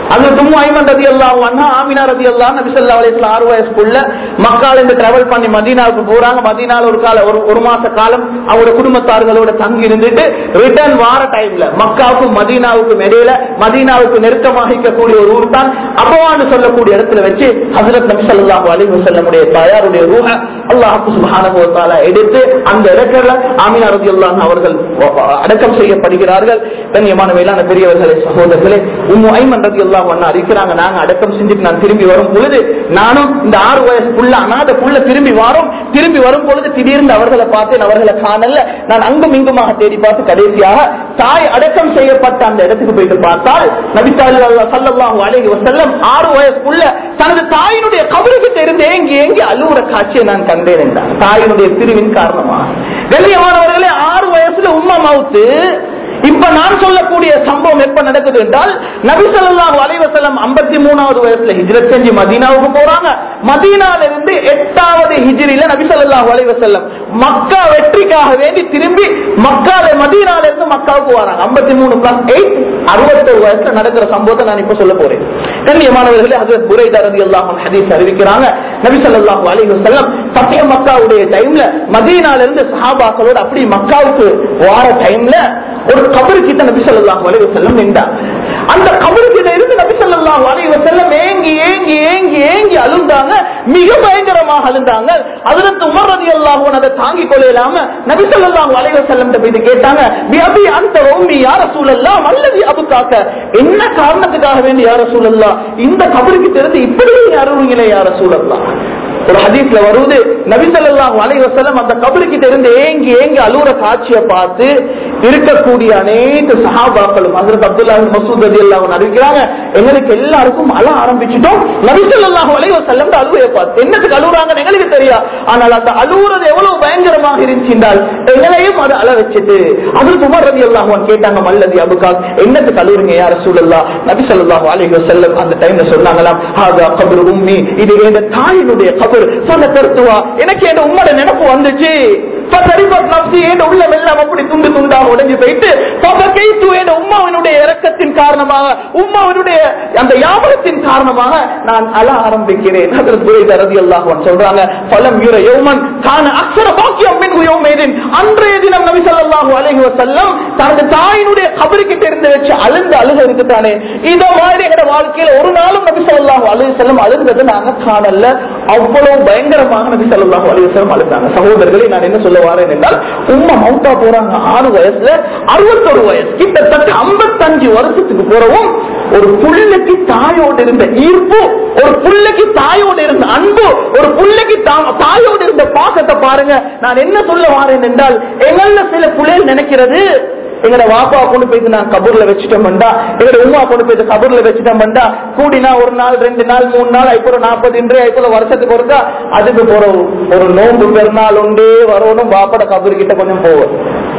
அது தும்மு ஐமன் ரதி அல்லாஹ் அண்ணா ஆமினா ரதி அல்லா நபி சொல்லா அலிஸ்லாம் ஆறு வயசுக்குள்ள மக்கால இருந்து டிராவல் பண்ணி மதீனாவுக்கு போறாங்க மதீனால ஒரு கால ஒரு ஒரு மாச காலம் அவரோட குடும்பத்தார்களோட தங்கி இருந்துட்டு ரிட்டர்ன் வார டைம்ல மக்காவுக்கும் மதீனாவுக்கும் இடையில மதீனாவுக்கு நெருக்கமாக இருக்கக்கூடிய ஒரு ஊர் தான் அபவான்னு சொல்லக்கூடிய இடத்துல வச்சு ஹசரத் நபி ஸல்லல்லாஹு அலைஹி வஸல்லமுடைய தாயாருடைய ரூஹ அல்லாஹ் சுப்ஹானஹு வ தஆலா எடுத்து அந்த இடத்துல ஆமினா ரலியல்லாஹு அவர்கள் அடக்கம் செய்யப்படுகிறார்கள் கண்ணியமான மேலான பெரியவர்களே சகோதரர்களே உம்மு ஐமன் ரலியல்லாஹு அன்ஹா அறிக்கிறாங்க நாங்க அடக்கம் செஞ்சுட்டு நான் திரும்பி வரும் பொழுது நானும் இந்த ஆறு வயசு புள்ள அனாத புள்ள திரும்பி வரோம் திரும்பி வரும் பொழுது திடீர்னு அவர்களை பார்த்தேன் அவர்களை காணல நான் அங்கும் இங்குமாக தேடி பார்த்து கடைசியாக தாய் அடக்கம் செய்யப்பட்ட அந்த இடத்துக்கு போயிட்டு பார்த்தால் நபி ஸல்லல்லாஹு அலைஹி வஸல்லம் ஆறு வயசு புள்ள தனது தாயினுடைய கபருக்கு இருந்து ஏங்கி ஏங்கி அழுவுற காட்சியை நான் கண்டேன் என்றார் தாயினுடைய பிரிவின் காரணமா கண்ணியமானவர்களே ஆறு வயசுல உம்மா மவுத்து இப்ப நான் சொல்லக்கூடிய சம்பவம் எப்ப நடக்குது என்றால் நபி ஸல்லல்லாஹு அலைஹி வஸல்லம் 53வது வயசுல ஹிஜ்ரத் செஞ்சு மதீனாவுக்கு போறாங்க மதீனால இருந்து எட்டாவது ஹிஜ்ரில நபி ஸல்லல்லாஹு அலைஹி வஸல்லம் மக்கா வெற்றிக்காக வேண்டி திரும்பி மக்கால மதீனால இருந்து மக்காவுக்கு வராங்க 53 பிளஸ் 8 61 வயசுல நடக்கிற சம்பவத்தை நான் இப்ப சொல்ல போறேன் கண்ணியமானவர்களே ஹஜரத் புரைதா ரலியல்லாஹு அன்ஹு ஹதீஸ் அறிவிக்கிறாங்க நபி ஸல்லல்லாஹு அலைஹி வஸல்லம் ஃபத்ஹ் மக்காவுடைய டைம்ல மதீனால இருந்து சஹாபாக்களோட அப்படி மக்காவுக்கு வார டைம்ல ஒரு கபரு கிட்ட நபி ஸல்லல்லாஹு அலைஹி வஸல்லம் நின்றார் அந்த கபரு கிட்ட இருந்து நபி ஸல்லல்லாஹு அலைஹி வஸல்லம் ஏங்கி ஏங்கி ஏங்கி ஏங்கி அழுந்தாங்க மிக பயங்கரமாக அழுந்தாங்க ஹஜரத் உமர் ரலியல்லாஹு அன்ஹு அதை தாங்கிக் கொள்ளலாம நபி ஸல்லல்லாஹு அலைஹி வஸல்லம் கிட்ட போய் கேட்டாங்க பி அபி அன்த உம்மி யா ரசூலல்லாஹ் வல்லதி அபுகாக்க என்ன காரணத்துக்காக வேண்டி யா ரசூலல்லாஹ் இந்த கபரு கிட்ட இருந்து இப்படி அருவீங்களே யா ரசூலல்லாஹ் ஒரு ஹதீஸ்ல வருவது நபி ஸல்லல்லாஹு அலைஹி வஸல்லம் அந்த கபரு கிட்ட இருந்து ஏங்கி ஏங்கி அழுற காட்சியை பார்த்து இருக்கக்கூடிய அனைத்து சஹாபாக்களும் ஹஜரத் அப்துல்லாஹ் பின் மசூத் ரலியல்லாஹு அன்ஹு அறிவிக்கிறாங்க எங்களுக்கு எல்லாருக்கும் அழ ஆரம்பிச்சிட்டோம் நபி ஸல்லல்லாஹு அலைஹி வஸல்லம் அந்த அழுவையை பார்த்து என்னத்துக்கு அழுகுறாங்கன்னு எங்களுக்கு தெரியா ஆனால் அந்த அழுகுறது எவ்வளவு பயங்கரமாக இருந்துச்சுன்றால் எங்களையும் அது அழ வச்சுட்டு ஹஜரத் உமர் ரலியல்லாஹு அன்ஹு கேட்டாங்க மல்லதி அபுகா என்னத்துக்கு அழுகுறீங்க யா ரசூலல்லாஹ் நபி ஸல்லல்லாஹு அலைஹி வஸல்லம் அந்த டைம்ல சொன்னாங்களாம் ஹாதா கப்ரு உம்மி இது என் தாயினுடைய கபர் சொன்ன கருத்துவா எனக்கு என் உம்மோட நினைப்பு வந்துச்சு ஃபதரிபத் நஃப்ஸி என் உள்ளம் எல்லாம் அப்படி துண்டு துண்டாக உடைஞ்சு போயிட்டு ஃபபகைத்து என் உம்மாவினுடைய இரக்கத்தின் காரணமாக உம்மாவினுடைய அந்த யாபகத்தின் காரணமாக நான் அழ ஆரம்பிக்கிறேன் ஹஜரத் புரைதா ரலியல்லாஹு அன்ஹு சொல்றாங்க ஃபலம் யுர யௌமன் கான அக்ஸர பாக்கியம் மின்ஹு யௌமைதின் அன்றைய தினம் நபி ஸல்லல்லாஹு அலைஹி வஸல்லம் தனது தாயினுடைய கபருக்கிட்ட இருந்து வச்சு அழுந்த அழுக இருக்குதானே இத மாதிரி எங்க வாழ்க்கையில ஒரு நாளும் நபி ஸல்லல்லாஹு அலைஹி வஸல்லம் அழுந்தது நாங்க காணல அவ்வளவு பயங்கரமாக நபி ஸல்லல்லாஹு அலைஹி வஸல்லம் அழுதாங்க சகோதரர்களே நான் என்ன சொல்ல வரேன் என்றால் உம்மா மௌத்தா போறாங்க ஆறு வயசுல அறுபத்தொரு வயசு கிட்டத்தட்ட ஐம்பத்தஞ்சு வருஷத்துக்கு போறவும் ஒரு புள்ளைக்கு தாயோடு இருந்த ஈர்ப்பு ஒரு புள்ளைக்கு தாயோடு இருந்த அன்பு ஒரு புள்ளைக்கு தா- தாயோடு இருந்த பாசத்தை பாருங்க நான் என்ன சொல்ல வரேன் என்றால் எங்கள சில புள்ளைகள் நினைக்கிறது எங்கட வாப்பா கொண்டு போயிட்டு நான் கபூர்ல வச்சுட்டோம்டா எங்கட உமா கொண்டு போயிட்டு கபூர்ல வச்சுட்டோம்டா கூடினா ஒரு நாள் ரெண்டு நாள் மூணு நாள் ஐப்போ நாற்பது இன்று ஐப்போ வருஷத்துக்கு ஒருக்கா அதுக்கு போற ஒரு நோன்பு பெருநாள் உண்டு வரணும் வாப்பட கபூர் கிட்ட கொஞ்சம் போவோம்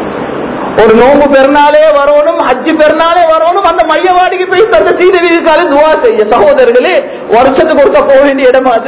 ஒரு நோம்பு பெருநாளே வரணும் ஹஜ்ஜு பெருநாளே வரணும் அந்த மையவாடிக்கு போய் அந்த சீத வீதிக்கால துவா செய்ய சகோதரர்களே வருஷத்துக்கு ஒருக்கா போக வேண்டிய இடமா அது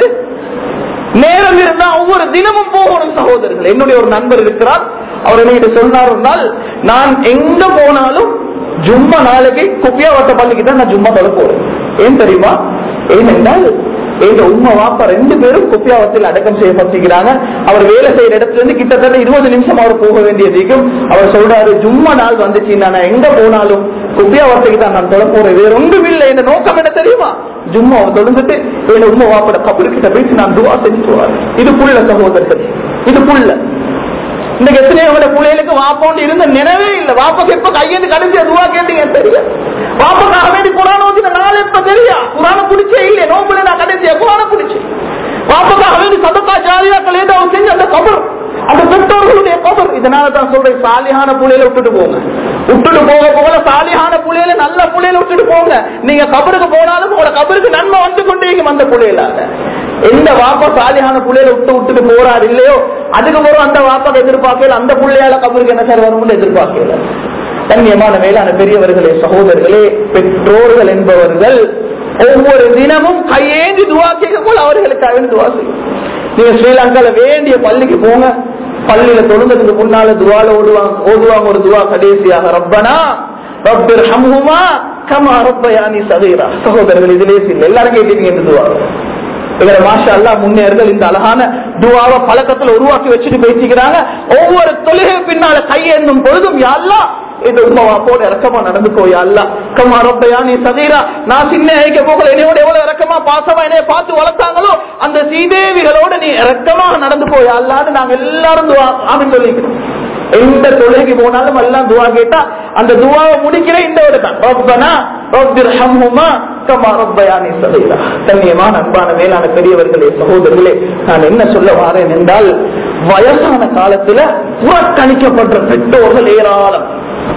நேரம் இருந்தா ஒவ்வொரு தினமும் போகணும் சகோதரர்கள் என்னுடைய ஒரு நண்பர் இருக்கிறார் அவர் என்கிட்ட சொன்னார் ஒரு நாள் நான் எங்க போனாலும் ஜும்மா நாளைக்கு குப்பியா வட்ட பள்ளிக்கு தான் நான் ஜும்மா தொலை போறேன் ஏன் தெரியுமா ஏனென்றால் எங்க உம்மா வாப்பா ரெண்டு பேரும் குப்பியாவத்தில் அடக்கம் செய்யப்பட்டிருக்கிறாங்க அவர் வேலை செய்யற இடத்துல இருந்து கிட்டத்தட்ட இருபது நிமிஷம் அவர் போக வேண்டியதுக்கும் அவர் சொல்றாரு ஜும்மா நாள் வந்துச்சு நான் எங்க போனாலும் குப்பியாவத்துக்கு தான் நான் தொலை போறேன் வேற ஒன்றும் இல்லை இந்த நோக்கம் என்ன தெரியுமா ஜும்மா தொழுந்துட்டு என் உம்மா வாப்பட கபருக்கிட்ட போயிட்டு நான் துவா செஞ்சுட்டு வரேன் இது புள்ள சகோதரர்கள் இது புள்ள இன்னைக்கு எத்தனையோ விட பிள்ளைகளுக்கு வாப்போண்டு இருந்த நினைவே இல்ல வாப்பாக்கு எப்ப கையெழுந்து கடைசியா துவா கேட்டீங்க தெரியும் வாப்பாக்காக வேண்டி குரான் ஓதின நாள் எப்ப தெரியா குரான பிடிச்சே இல்லையே நோம்புல நான் கடைசியா குரான பிடிச்சேன் வாப்பாக்காக வேண்டி சதக்கா ஜாரியாக்கள் ஏதாவது செஞ்சு அந்த கபர் அந்த பெற்றோர்களுடைய கபர் இதனால தான் சொல்றேன் சாலியான புள்ளையில விட்டுட்டு போங்க விட்டுட்டு போக போக சாலியான புள்ளையில நல்ல புள்ளையில விட்டுட்டு போங்க நீங்க கபருக்கு போனாலும் உங்களோட கபருக்கு நன்மை வந்து கொண்டே அந்த புள்ளையிலாக எந்த வாப்பா சாலியான புள்ளையில விட்டு விட்டுட்டு போறாரு இல்லையோ அதுக்கு பிறகு அந்த வாப்பாக்கு எதிர்பார்க்கல அந்த புள்ளையால கபருக்கு என்ன சார் வரும்னு எதிர்பார்க்கல கண்ணியமான மேலான பெரியவர்களே சகோதரர்களே பெற்றோர்கள் என்பவர்கள் ஒவ்வொரு தினமும் கையேந்தி துவா கேட்க போல அவர்களுக்காக துவா செய்யும் நீங்க ஸ்ரீலங்கால வேண்டிய பள்ளிக்கு போங்க பள்ளியில தொழுந்ததுக்கு முன்னால துவால ஓடுவாங்க ஓதுவாங்க ஒரு துவா கடைசியாக ரப்பனா ரப்பிர் ஹம்ஹுமா கமா ரப்பயானி சகீரா சகோதரர்கள் இதிலே இல்லை எல்லாரும் கேட்டீங்க இந்த துவா இவர மாஷா அல்லா முன்னேறுகள் இந்த அழகான துவாவை பழக்கத்துல உருவாக்கி வச்சுட்டு பேசிக்கிறாங்க ஒவ்வொரு தொழுகை பின்னால கையேந்தும் பொழுதும் யாழ்லா இது உமாவா போல இறக்கமா நடந்துக்கோ யாழ்லா கமா ரப்பயா நீ சதீரா நான் சின்ன ஐக்க போகல என்னோட எவ்வளவு இறக்கமா பாசமா என்னைய பார்த்து வளர்த்தாங்களோ அந்த சீதேவிகளோட நீ இறக்கமா நடந்து போய் அல்லான்னு நாங்க எல்லாரும் துவா ஆமின் சொல்லிக்கிறோம் எந்த தொழுகைக்கு போனாலும் எல்லாம் துவா கேட்டா அந்த துவாவை முடிக்கிற இந்த ஒரு தான் ரப்பனா ரப்பிர்ஹம்ஹுமா கமா ரப்பயானி சதீரா கண்ணியமான அன்பான மேலான பெரியவர்களே சகோதரர்களே நான் என்ன சொல்ல வாரேன் என்றால் வயசான காலத்துல புறக்கணிக்கப்படுற பெற்றோர்கள் ஏராளம்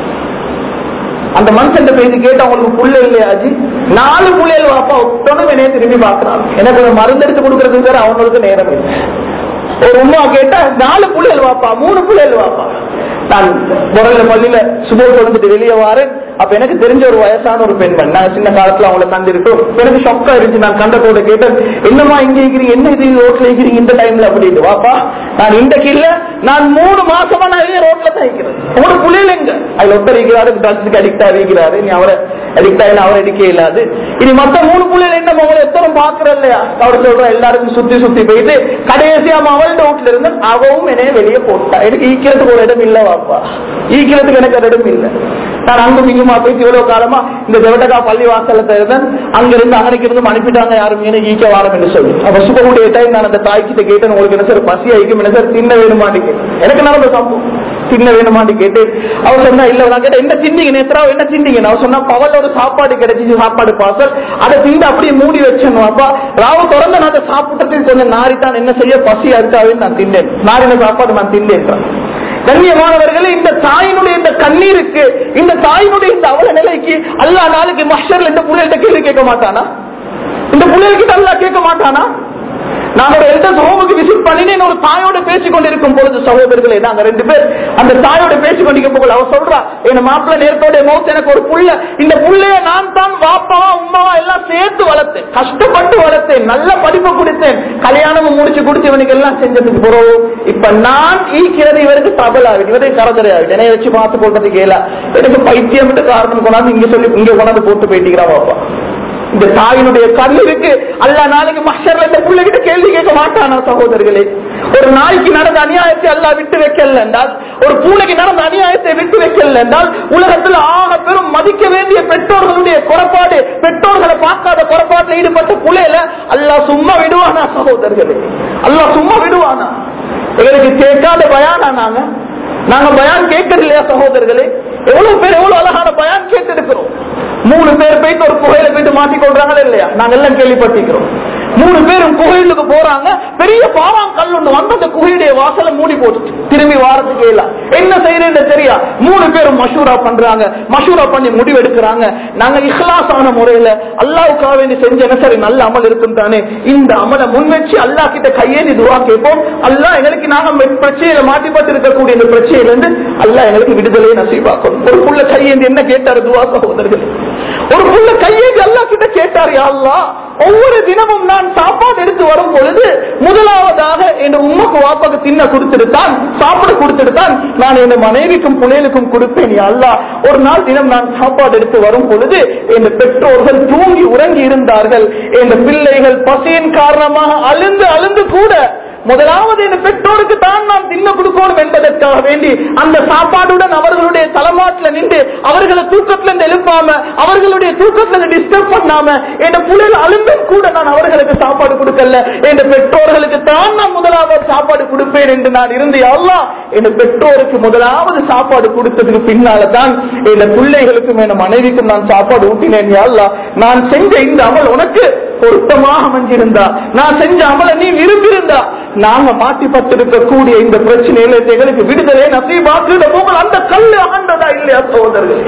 அந்த மனுஷன் பேசி கேட்டு அவங்களுக்கு புள்ள இல்லையாச்சு நாலு புள்ளைகள் வாப்பா ஒத்தனும் என்னைய திரும்பி பாக்குறாங்க எனக்கு ஒரு மருந்து எடுத்து கொடுக்கறதுக்கு வேற அவங்களுக்கு நேரம் இல்லை ஒரு உமா கேட்டா நாலு புள்ளைகள் வாப்பா மூணு புள்ளைகள் வாப்பா நான் முறையில பள்ளியில சுப கொடுத்துட்டு வெளியே வாரேன் அப்ப எனக்கு தெரிஞ்ச ஒரு வயசான ஒரு பெண்மண் நான் சின்ன காலத்துல அவங்கள கண்டிருக்கோம் எனக்கு ஷொக்கா இருந்துச்சு நான் கண்டதோட கேட்டேன் என்னமா இங்க இருக்கிறீங்க என்ன இது ரோட்ல இருக்கிறீங்க இந்த டைம்ல அப்படின்னு வாப்பா நான் இன்றைக்கு இல்ல நான் மூணு மாசமா நான் இதே ரோட்ல தான் இருக்கிறேன் ஒரு புள்ளையில எங்க அதுல ஒருத்தர் இருக்கிறாரு ட்ரக்ஸுக்கு அடிக்ட் ஆகிக்கிறாரு நீ அவரை அடிக்ட் ஆகல அவர் அடிக்க இல்லாது இனி மத்த மூணு புள்ளையில என்ன அவங்களை எத்தனை பாக்குற இல்லையா அவர் சொல்ற எல்லாருக்கும் சுத்தி சுத்தி போயிட்டு கடைசியா அவள்கிட்ட வீட்டுல இருந்து அவவும் என்னைய வெளியே போட்டா எனக்கு ஈக்கிறதுக்கு ஒரு இடம் இல்ல வாப்பா ஈக்கிறதுக்கு எனக்கு ஒரு இடம் இல்லை நான் அங்கும் இங்குமா போயிட்டு இவ்வளவு காலமா இந்த ஜெவட்டகா பள்ளி வாசல்ல தேர்தல் அங்க இருந்து அங்கனைக்கு இருந்து அனுப்பிட்டாங்க யாரும் எனக்கு ஈக்க வாரம் என்று சொல்லி அப்ப சுபகுடைய டைம் நான் அந்த தாய் கிட்ட கேட்டேன் உங்களுக்கு என்ன சார் பசி ஆயிக்கும் என்ன சார் தின்ன வேணுமான்னு கேட்டேன் எனக்கு நடந்த சம்பவம் தின்ன வேணுமான்னு கேட்டு அவர் சொன்னா இல்ல நான் கேட்டேன் என்ன திண்டிங்க நேத்ரா என்ன திண்டிங்க அவர் சொன்னா பவல்ல ஒரு சாப்பாடு கிடைச்சிச்சு சாப்பாடு பாசல் அதை திண்டு அப்படியே மூடி வச்சேன் அப்பா ராவு திறந்து நான் அதை சாப்பிட்டதுக்கு கொஞ்சம் நாரித்தான் என்ன செய்ய பசி அறுக்காதுன்னு நான் தின்னேன் நாரின சாப்பாடு நான் தின்னேன் கண்ணியமானவர்களே இந்த தாயினுடைய இந்த கண்ணீருக்கு இந்த தாயினுடைய இந்த அவல நிலைக்கு அல்லா நாளைக்கு மஷர்ல இந்த புள்ளைகிட்ட கேள்வி கேட்க மாட்டானா இந்த புள்ளைகிட்ட அல்லா கேட்க மாட்டானா நான் ஒரு எல்டர்ஸ் ஹோமுக்கு விசிட் பண்ணினேன் ஒரு தாயோட பேசிக் கொண்டிருக்கும் பொழுது சகோதரர்களே நாங்க ரெண்டு பேர் அந்த தாயோட பேசிக் கொண்டிருக்கும் போது அவ சொல்றா என் மாப்பிள்ள நேரத்தோட மௌத் எனக்கு ஒரு புள்ள இந்த புள்ளைய நான் தான் வாப்பாவா உமாவா எல்லாம் சேர்த்து வளர்த்தேன் கஷ்டப்பட்டு வளர்த்தேன் நல்ல படிப்பு கொடுத்தேன் கல்யாணமும் முடிச்சு கொடுத்து இவனுக்கு எல்லாம் செஞ்சதுக்கு பிறகு இப்ப நான் ஈக்கிறது இவருக்கு பிரபல ஆகுது இவருக்கு கரதரை ஆகுது என்னைய வச்சு பார்த்து போட்டதுக்கு கேள எனக்கு பைத்தியம் காரணம் கொண்டாந்து இங்க சொல்லி இங்க கொண்டாந்து போட்டு போயிட்டீங்களா பாப்பா இந்த தாயினுடைய கண்ணீருக்கு அல்ல நாளைக்கு மஷர்ல இந்த பிள்ளைகிட்ட கேள்வி கேட்க மாட்டானா சகோதரர்களே ஒரு நாய்க்கு நடந்த அநியாயத்தை அல்லா விட்டு வைக்கல என்றால் ஒரு பூனைக்கு நடந்த அநியாயத்தை விட்டு வைக்கல என்றால் உலகத்தில் ஆக பெரும் மதிக்க வேண்டிய பெற்றோர்களுடைய குறைபாடு பெற்றோர்களை பார்க்காத குறைபாட்டில் ஈடுபட்ட புள்ளையில அல்லாஹ் சும்மா விடுவானா சகோதரர்களே அல்லாஹ் சும்மா விடுவானா எங்களுக்கு கேட்காத பயானா நாங்க நாங்க பயான் கேட்கறது இல்லையா சகோதரர்களே எவ்வளவு பேர் எவ்வளவு அழகான பயான் கேட்டு இருக்கிறோம் மூணு பேர் போயிட்டு ஒரு புகையில போயிட்டு மாட்டிக்கொள்றாங்களா இல்லையா நாங்க எல்லாம் கேள்விப்பட்டிருக்கிறோம் மூணு பேரும் குகையிலுக்கு போறாங்க பெரிய பாறாங்கல் ஒண்ணு வந்து அந்த குகையுடைய வாசலை மூடி போட்டுச்சு திரும்பி வாரத்துக்கு இல்ல என்ன செய்யறேன்னு தெரியா மூணு பேரும் மஷூரா பண்றாங்க மஷூரா பண்ணி முடிவெடுக்கிறாங்க நாங்க இஹ்லாஸான முறையில அல்லாவுக்காக வேண்டி செஞ்ச என்ன சரி நல்ல அமல் இருக்கும் தானே இந்த அமலை முன் வச்சு அல்லா கிட்ட கையேந்தி துவா கேட்போம் அல்லாஹ் எங்களுக்கு நாங்க மெ- பிரச்சனையில மாட்டிப்பட்டு இருக்கக்கூடிய இந்த பிரச்சனையில இருந்து அல்லாஹ் எங்களுக்கு விடுதலையை நசீபாக்கும் ஒரு புள்ள கையேந்தி என்ன கேட்டாரு துவா சகோதரர்கள் ஒரு புள்ள கையேந்தி அல்லா கிட்ட கேட்டார் யா அல்லாஹ் ஒவ்வொரு தினமும் நான் சாப்பாடு எடுத்து வரும் பொழுது முதலாவதாக என் உம்மக்கு வாப்பாக்கு தின்ன கொடுத்துடுத்தான் சாப்பிட கொடுத்துடுத்தான் நான் என் மனைவிக்கும் புள்ளைகளுக்கும் கொடுப்பேன் யா அல்லாஹ் ஒரு நாள் தினம் நான் சாப்பாடு எடுத்து வரும் பொழுது என் பெற்றோர்கள் தூங்கி உறங்கி இருந்தார்கள் என் பிள்ளைகள் பசியின் காரணமாக அழுந்து அழுந்து கூட முதலாவது என் பெற்றோருக்கு தான் நாம் தின்ன கொடுக்கணும் என்பதற்காக வேண்டி அந்த சாப்பாடுடன் அவர்களுடைய தலைமாட்டில் நின்று அவர்களை தூக்கத்துல இருந்து எழுப்பாம அவர்களுடைய தூக்கத்துல இருந்து டிஸ்டர்ப் பண்ணாம என் புள்ளைகள் அழுந்தும் கூட நான் அவர்களுக்கு சாப்பாடு கொடுக்கல என் பெற்றோர்களுக்கு தான் நான் முதலாவது சாப்பாடு கொடுப்பேன் என்று நான் இருந்து அல்லாஹ் என் பெற்றோருக்கு முதலாவது சாப்பாடு கொடுத்ததுக்கு பின்னால தான் என் பிள்ளைகளுக்கும் என் மனைவிக்கும் நான் சாப்பாடு ஊட்டினேன் யா அல்லாஹ் நான் செஞ்ச இந்த அமல் உனக்கு பொருத்தமாக அமைஞ்சிருந்தா நான் செஞ்ச அமலை நீ விரும்பியிருந்தா நாங்க மாட்டிப்பட்டிருக்கக்கூடிய இந்த பிரச்சனையில எங்களுக்கு விடுதலை நசீபாக்குற போக அந்த கல்லு ஆண்டதா இல்லையா சகோதரர்களே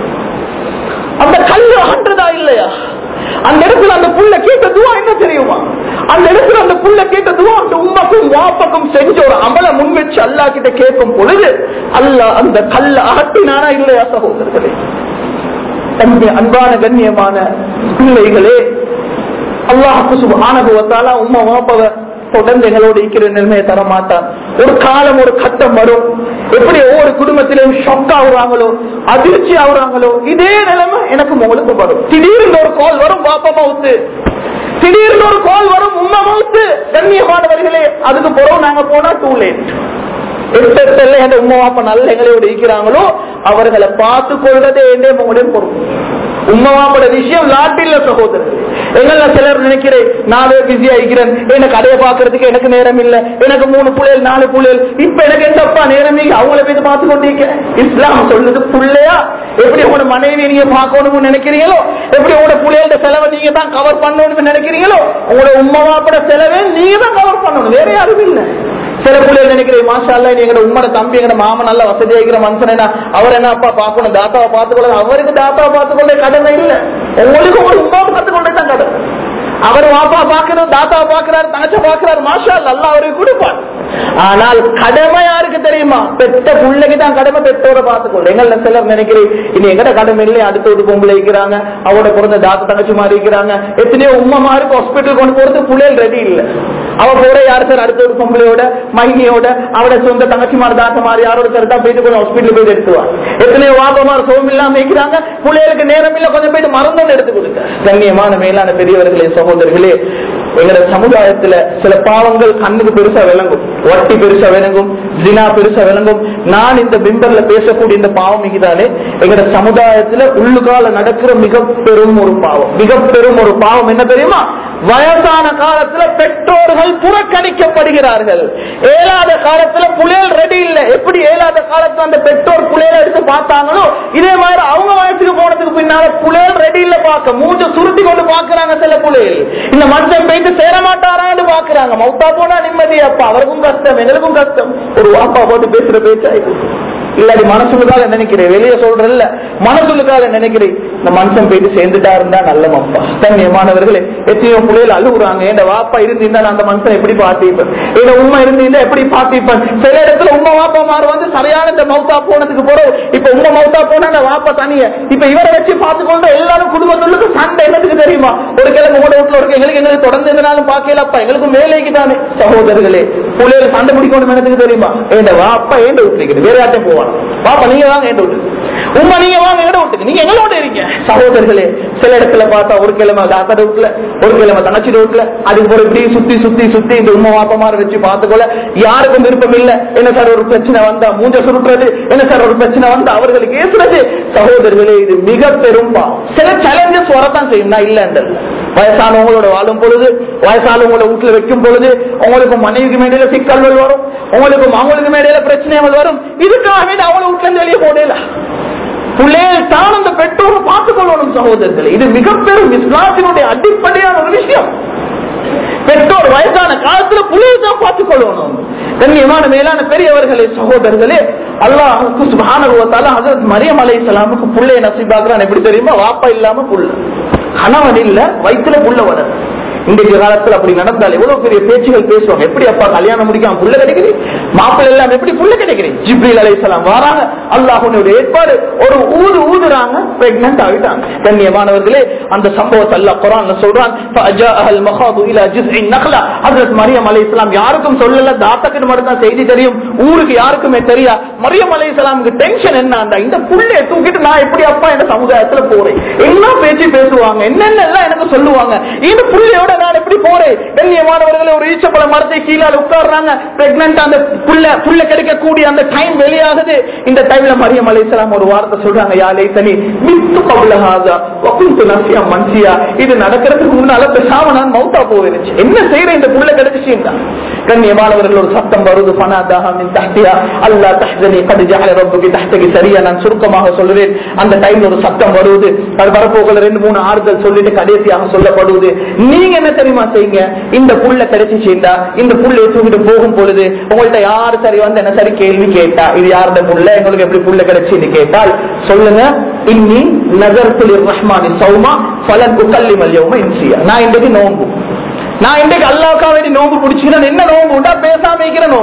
அந்த கல்லு ஆண்டதா இல்லையா அந்த இடத்துல அந்த புள்ள கேட்ட துவா என்ன தெரியுமா அந்த இடத்துல அந்த புள்ள கேட்ட துவா அந்த உம்மக்கும் வாப்பக்கும் செஞ்ச ஒரு அமலை முன் வச்சு அல்லா கிட்ட கேட்கும் பொழுது அல்லாஹ் அந்த கல்ல அகட்டினானா இல்லையா சகோதரர்களே தன்னுடைய அன்பான கண்ணியமான பிள்ளைகளே அல்லாஹு சுப்ஹானஹு வ தஆலா உம்மா வாப்பவ தொடர்ந்து எங்களோடு இருக்கிற நிலைமையை தர மாட்டான் ஒரு காலம் ஒரு கட்டம் வரும் எப்படி ஒவ்வொரு குடும்பத்திலையும் ஷாக் ஆகுறாங்களோ அதிர்ச்சி ஆகுறாங்களோ இதே நிலைமை எனக்கு உங்களுக்கு வரும் திடீர்னு ஒரு கால் வரும் பாப்பா மவுத்து திடீர்னு ஒரு கால் வரும் உண்மை மவுத்து கண்ணியமானவர்களே அதுக்கு பிறகு நாங்க போனா டூ லேட் எத்தெல்லாம் எங்க உமா அப்பா நல்ல எங்களோட இருக்கிறாங்களோ அவர்களை பார்த்து கொள்றதே என்னே உங்களுடைய பொறுப்பு உமா பாப்போட விஷயம் லாட்டில்ல சகோதரர் எங்கள சிலர் நினைக்கிறேன் நானே பிஸி ஆகிக்கிறேன் எனக்கு கடையை பாக்குறதுக்கு எனக்கு நேரம் இல்ல எனக்கு மூணு புள்ளைகள் நாலு புள்ளைகள் இப்ப எனக்கு எந்தப்பா நேரம் இல்லை அவங்கள போய் பார்த்து கொண்டிருக்க இஸ்லாம் சொல்லுது புள்ளையா எப்படி உங்களோட மனைவி நீங்க பார்க்கணும்னு நினைக்கிறீங்களோ எப்படி உங்களோட புள்ளைகளோட செலவை நீங்க தான் கவர் பண்ணணும்னு நினைக்கிறீங்களோ உங்களோட உமா பாப்போட செலவை நீங்க தான் கவர் பண்ணணும் வேற யாரும் இல்லை சில பிள்ளைகள் நினைக்கிறேன் மாஷா அல்ல எங்கட உம்மட தம்பி எங்கட மாமன் நல்ல வசதி ஆகிற மனுஷன் என்ன அவர் என்ன அப்பா பார்க்கணும் தாத்தாவை பார்த்துக்கொள்ள அவருக்கு தாத்தாவை பார்த்துக்கொள்ள கடமை இல்ல உங்களுக்கு ஒரு உமாவை கத்துக்கொண்டே தான் கடமை அவர் வாப்பா பாக்குறாரு தாத்தாவை பாக்குறாரு தங்கச்ச பாக்குறாரு மாஷா அல்ல அல்லாஹ் அவருக்கு கொடுப்பார் ஆனால் கடமை யாருக்கு தெரியுமா பெத்த பிள்ளைக்கு தான் கடமை பெற்றோரை பார்த்துக்கொள்ள எங்கள சிலர் நினைக்கிறேன் இனி எங்கட கடமை இல்லை அடுத்த ஒரு பொம்பளை இருக்கிறாங்க அவரோட பிறந்த தாத்தா தங்கச்சி மாதிரி இருக்கிறாங்க எத்தனையோ உம்மா மாதிரி ஹாஸ்பிட்டல் கொண்டு போறது பிள்ளைகள் ரெடி இல்லை அவ போற யாரு சார் அடுத்த ஒரு பொம்பளையோட மகிமையோட அவட சொந்த தங்கச்சி மாதிரி தாத்த மாதிரி யாரோட சார் தான் போயிட்டு கொஞ்சம் ஹாஸ்பிட்டல் போயிட்டு எடுத்துவா எத்தனையோ வாப்பமார் சோம் இல்லாம இருக்கிறாங்க பிள்ளைகளுக்கு நேரம் இல்ல கொஞ்சம் போயிட்டு மருந்தொன்று எடுத்து கொடுங்க கண்ணியமான மேலான பெரியவர்களே சகோதரர்களே எங்களோட சமுதாயத்துல சில பாவங்கள் கண்ணுக்கு பெருசா விளங்கும் வட்டி பெருசா விளங்கும் ஜினா பெருசா விளங்கும் நான் இந்த பிம்பர்ல பேசக்கூடிய இந்த பாவம் இதுதானே எங்களோட சமுதாயத்துல உள்ளுகால நடக்கிற மிக பெரும் ஒரு பாவம் மிக பெரும் ஒரு பாவம் என்ன தெரியுமா வயசான காலத்துல பெற்றோர்கள் புறக்கணிக்கப்படுகிறார்கள் ஏழாத காலத்துல புலையல் ரெடி இல்ல எப்படி ஏழாத காலத்துல அந்த பெற்றோர் புலையல் எடுத்து பார்த்தாங்களோ இதே மாதிரி அவங்க வயசுக்கு போனதுக்கு பின்னால புலையல் ரெடி இல்ல பார்க்க மூஞ்ச சுருட்டி கொண்டு பாக்குறாங்க சில புலையல் இந்த மனுஷன் போயிட்டு சேர மாட்டாரான்னு பாக்குறாங்க மௌத்தா போனா நிம்மதி அப்பா அவருக்கும் கஷ்டம் எங்களுக்கும் கஷ்டம் ஒரு வாப்பா போட்டு பேசுற பேச்சா இது இல்லாடி மனசுக்காக நினைக்கிறேன் வெளியே சொல்றேன்ல மனசுக்காக நினைக்கிறேன் இந்த மனுஷன் போயிட்டு சேர்ந்துட்டா இருந்தா நல்ல மப்பா கண்ணியமானவர்களே எத்தனையோ புள்ளைகள் அழுகுறாங்க என் வாப்பா இருந்திருந்தா நான் அந்த மனுஷன் எப்படி பார்த்திப்பேன் என் உண்மை இருந்திருந்தா எப்படி பார்த்திப்பேன் சில இடத்துல உண்மை வாப்பா மாறு வந்து சரியான இந்த மௌத்தா போனதுக்கு போறோம் இப்ப உங்க மௌத்தா போனா அந்த வாப்பா தனிய இப்ப இவரை வச்சு பார்த்துக்கொண்டு எல்லாரும் குடும்பத்துள்ளுக்கு சண்டை என்னதுக்கு தெரியுமா ஒரு கிழமை உங்களோட வீட்டுல இருக்கு எங்களுக்கு எங்களுக்கு தொடர்ந்து எந்தனாலும் பார்க்கலப்பா எங்களுக்கு வேலைக்கு தானே சகோதரர்களே புள்ளைகள் சண்டை பிடிக்கணும் என்னதுக்கு தெரியுமா ஏண்ட வாப்பா ஏண்ட விட்டுருக்கிறது வேற யார்ட்டையும் போவான் வாப்பா நீங்க வாங்க ஏண்ட விட்டு உண்மை நீங்க வாங்க எங்கட விட்டுக்கு நீங்க எங்களோட இருக்கீங்க சகோதரர்களே சில இடத்துல பார்த்தா ஒரு கிழமை தாத்தா வீட்டுல ஒரு கிழமை தங்கச்சி வீட்டுல அதுக்கு பிறகு இப்படி சுத்தி சுத்தி சுத்தி இந்த உண்மை வாப்பமார வச்சு பார்த்துக்கொள்ள யாருக்கும் விருப்பம் இல்ல என்ன சார் ஒரு பிரச்சனை வந்தா மூஞ்ச சுருட்டுறது என்ன சார் ஒரு பிரச்சனை வந்தா அவர்களுக்கு ஏசுறது சகோதரர்களே இது மிக பெரும் பாவம் சில சேலஞ்சஸ் வரத்தான் செய்யும் நான் இல்லைன்றது வயசானவங்களோட வாழும் பொழுது வயசானவங்கள வீட்டுல வைக்கும் பொழுது உங்களுக்கு மனைவிக்கு மேடையில சிக்கல்கள் வரும் உங்களுக்கு அவங்களுக்கு மேடையில பிரச்சனைகள் வரும் இதுக்காக வேண்டி அவங்கள வீட்டுல இருந்து வெளியே போடல பிள்ளைகள் தான் அந்த பெற்றோரை பார்த்துக் கொள்ளணும் சகோதரர்கள் இது மிக பெரும் இஸ்லாத்தினுடைய அடிப்படையான ஒரு விஷயம் பெற்றோர் வயசான காலத்துல புள்ளையை தான் பார்த்துக் கொள்ளணும் கண்ணியமான மேலான பெரியவர்களே சகோதரர்களே அல்லாஹுக்கு சுபானுவத்தால ஹசரத் மரியம் அலை இஸ்லாமுக்கு புள்ளைய நசிபாக்குறான் எப்படி தெரியுமா வாப்பா இல்லாம புள்ள கணவன் இல்ல வயிற்றுல புள்ள வர இன்றைக்கு காலத்துல அப்படி நடந்தால் எவ்வளவு பெரிய பேச்சுகள் பேசுவாங்க எப்படி அப்பா கல்யாணம் முடிக்காம புள்ள கிடைக்குது மாப்பிள்ளை எல்லாம் எப்படி புள்ள கிடைக்குது ஜிப்ரீல் அலைஹிஸ்ஸலாம் வராங்க அல்லாஹ்வுடைய ஏற்பாடு ஒரு ஊது ஊதுறாங்க பிரெக்னன்ட் ஆகிட்டாங்க கண்ணியமானவர்களே அந்த சம்பவத்தை அல்லாஹ் குர்ஆன்ல சொல்றான் ஃபஅஜாஅல் மகாது இலா ஜிஸ்இன் நக்லா ஹஜ்ரத் மரியம் அலைஹிஸ்ஸலாம் யாருக்கும் சொல்லல தாத்தாக்கு மட்டும் தான் செய்தி தெரியும் ஊருக்கு யாருக்குமே தெரியா மரியம் அலைஹிஸ்ஸலாமுக்கு டென்ஷன் என்ன இந்த புள்ளைய தூக்கிட்டு நான் எப்படி அப்பா இந்த சமுதாயத்துல போறேன் என்ன பேச்சு பேசுவாங்க என்னென்ன எல்லாம் எனக்கு சொல்லுவாங்க இந்த புள்ளையோட நான் எப்படி போறேன் கண்ணியமானவர்களே ஒரு ஈச்சப்பழ மரத்தை கீழே உட்கார்றாங்க பிரெக்னன்ட் அந்த புள்ள புள்ள கிடைக்கக்கூடிய அந்த டைம் வெளியாகுது இந்த டைம்ல மரியம் அலைஹிஸ்ஸலாம் ஒரு வார்த்தை சொல்றாங்க யா லைத்தனி மித்து கபுல ஹாதா வகுந்து நசியா மன்சியா இது நடக்கிறதுக்கு முன்னால பேசாம நான் மௌத்தா போயிருச்சு என்ன செய்யற இந்த புள்ள கிடைச்சிச்சுன்னா கண்ணியமானவர்கள் ஒரு சத்தம் வருது பனாதாக மின் தஹ்தியா அல்லா தஹ்தனி கது ஜஹல ரப்புக்கு தஹ்தகி சரியா நான் சுருக்கமாக சொல்றேன் அந்த டைம்ல ஒரு சத்தம் வருது அது வரப்போகல ரெண்டு மூணு ஆறுதல் சொல்லிட்டு கடைசியாக சொல்லப்படுவது நீங்க என்ன தெரியுமா செய்யுங்க இந்த புள்ள கிடைச்சிச்சுண்டா இந்த புள்ளைய தூக்கிட்டு போகும் பொழுது உங்கள்ட்ட யாரு சரி வந்து என்ன சரி கேள்வி கேட்டா இது யாருடைய புள்ள எங்களுக்கு எப்படி புள்ள கிடைச்சுன்னு கேட்டால் சொல்லுங்க இன்னி நகர்த்துல் ரஹ்மானி சௌமா பலன் குக்கல்லி மல்யவுமா இன்சியா நான் இன்றைக்கு நோம்பு நான் இன்றைக்கு அல்லாவுக்கா வேண்டி நோம்பு பிடிச்சிக்கிறேன் என்ன நோம்பு உண்டா பேசாம இருக்கிற நோம்பு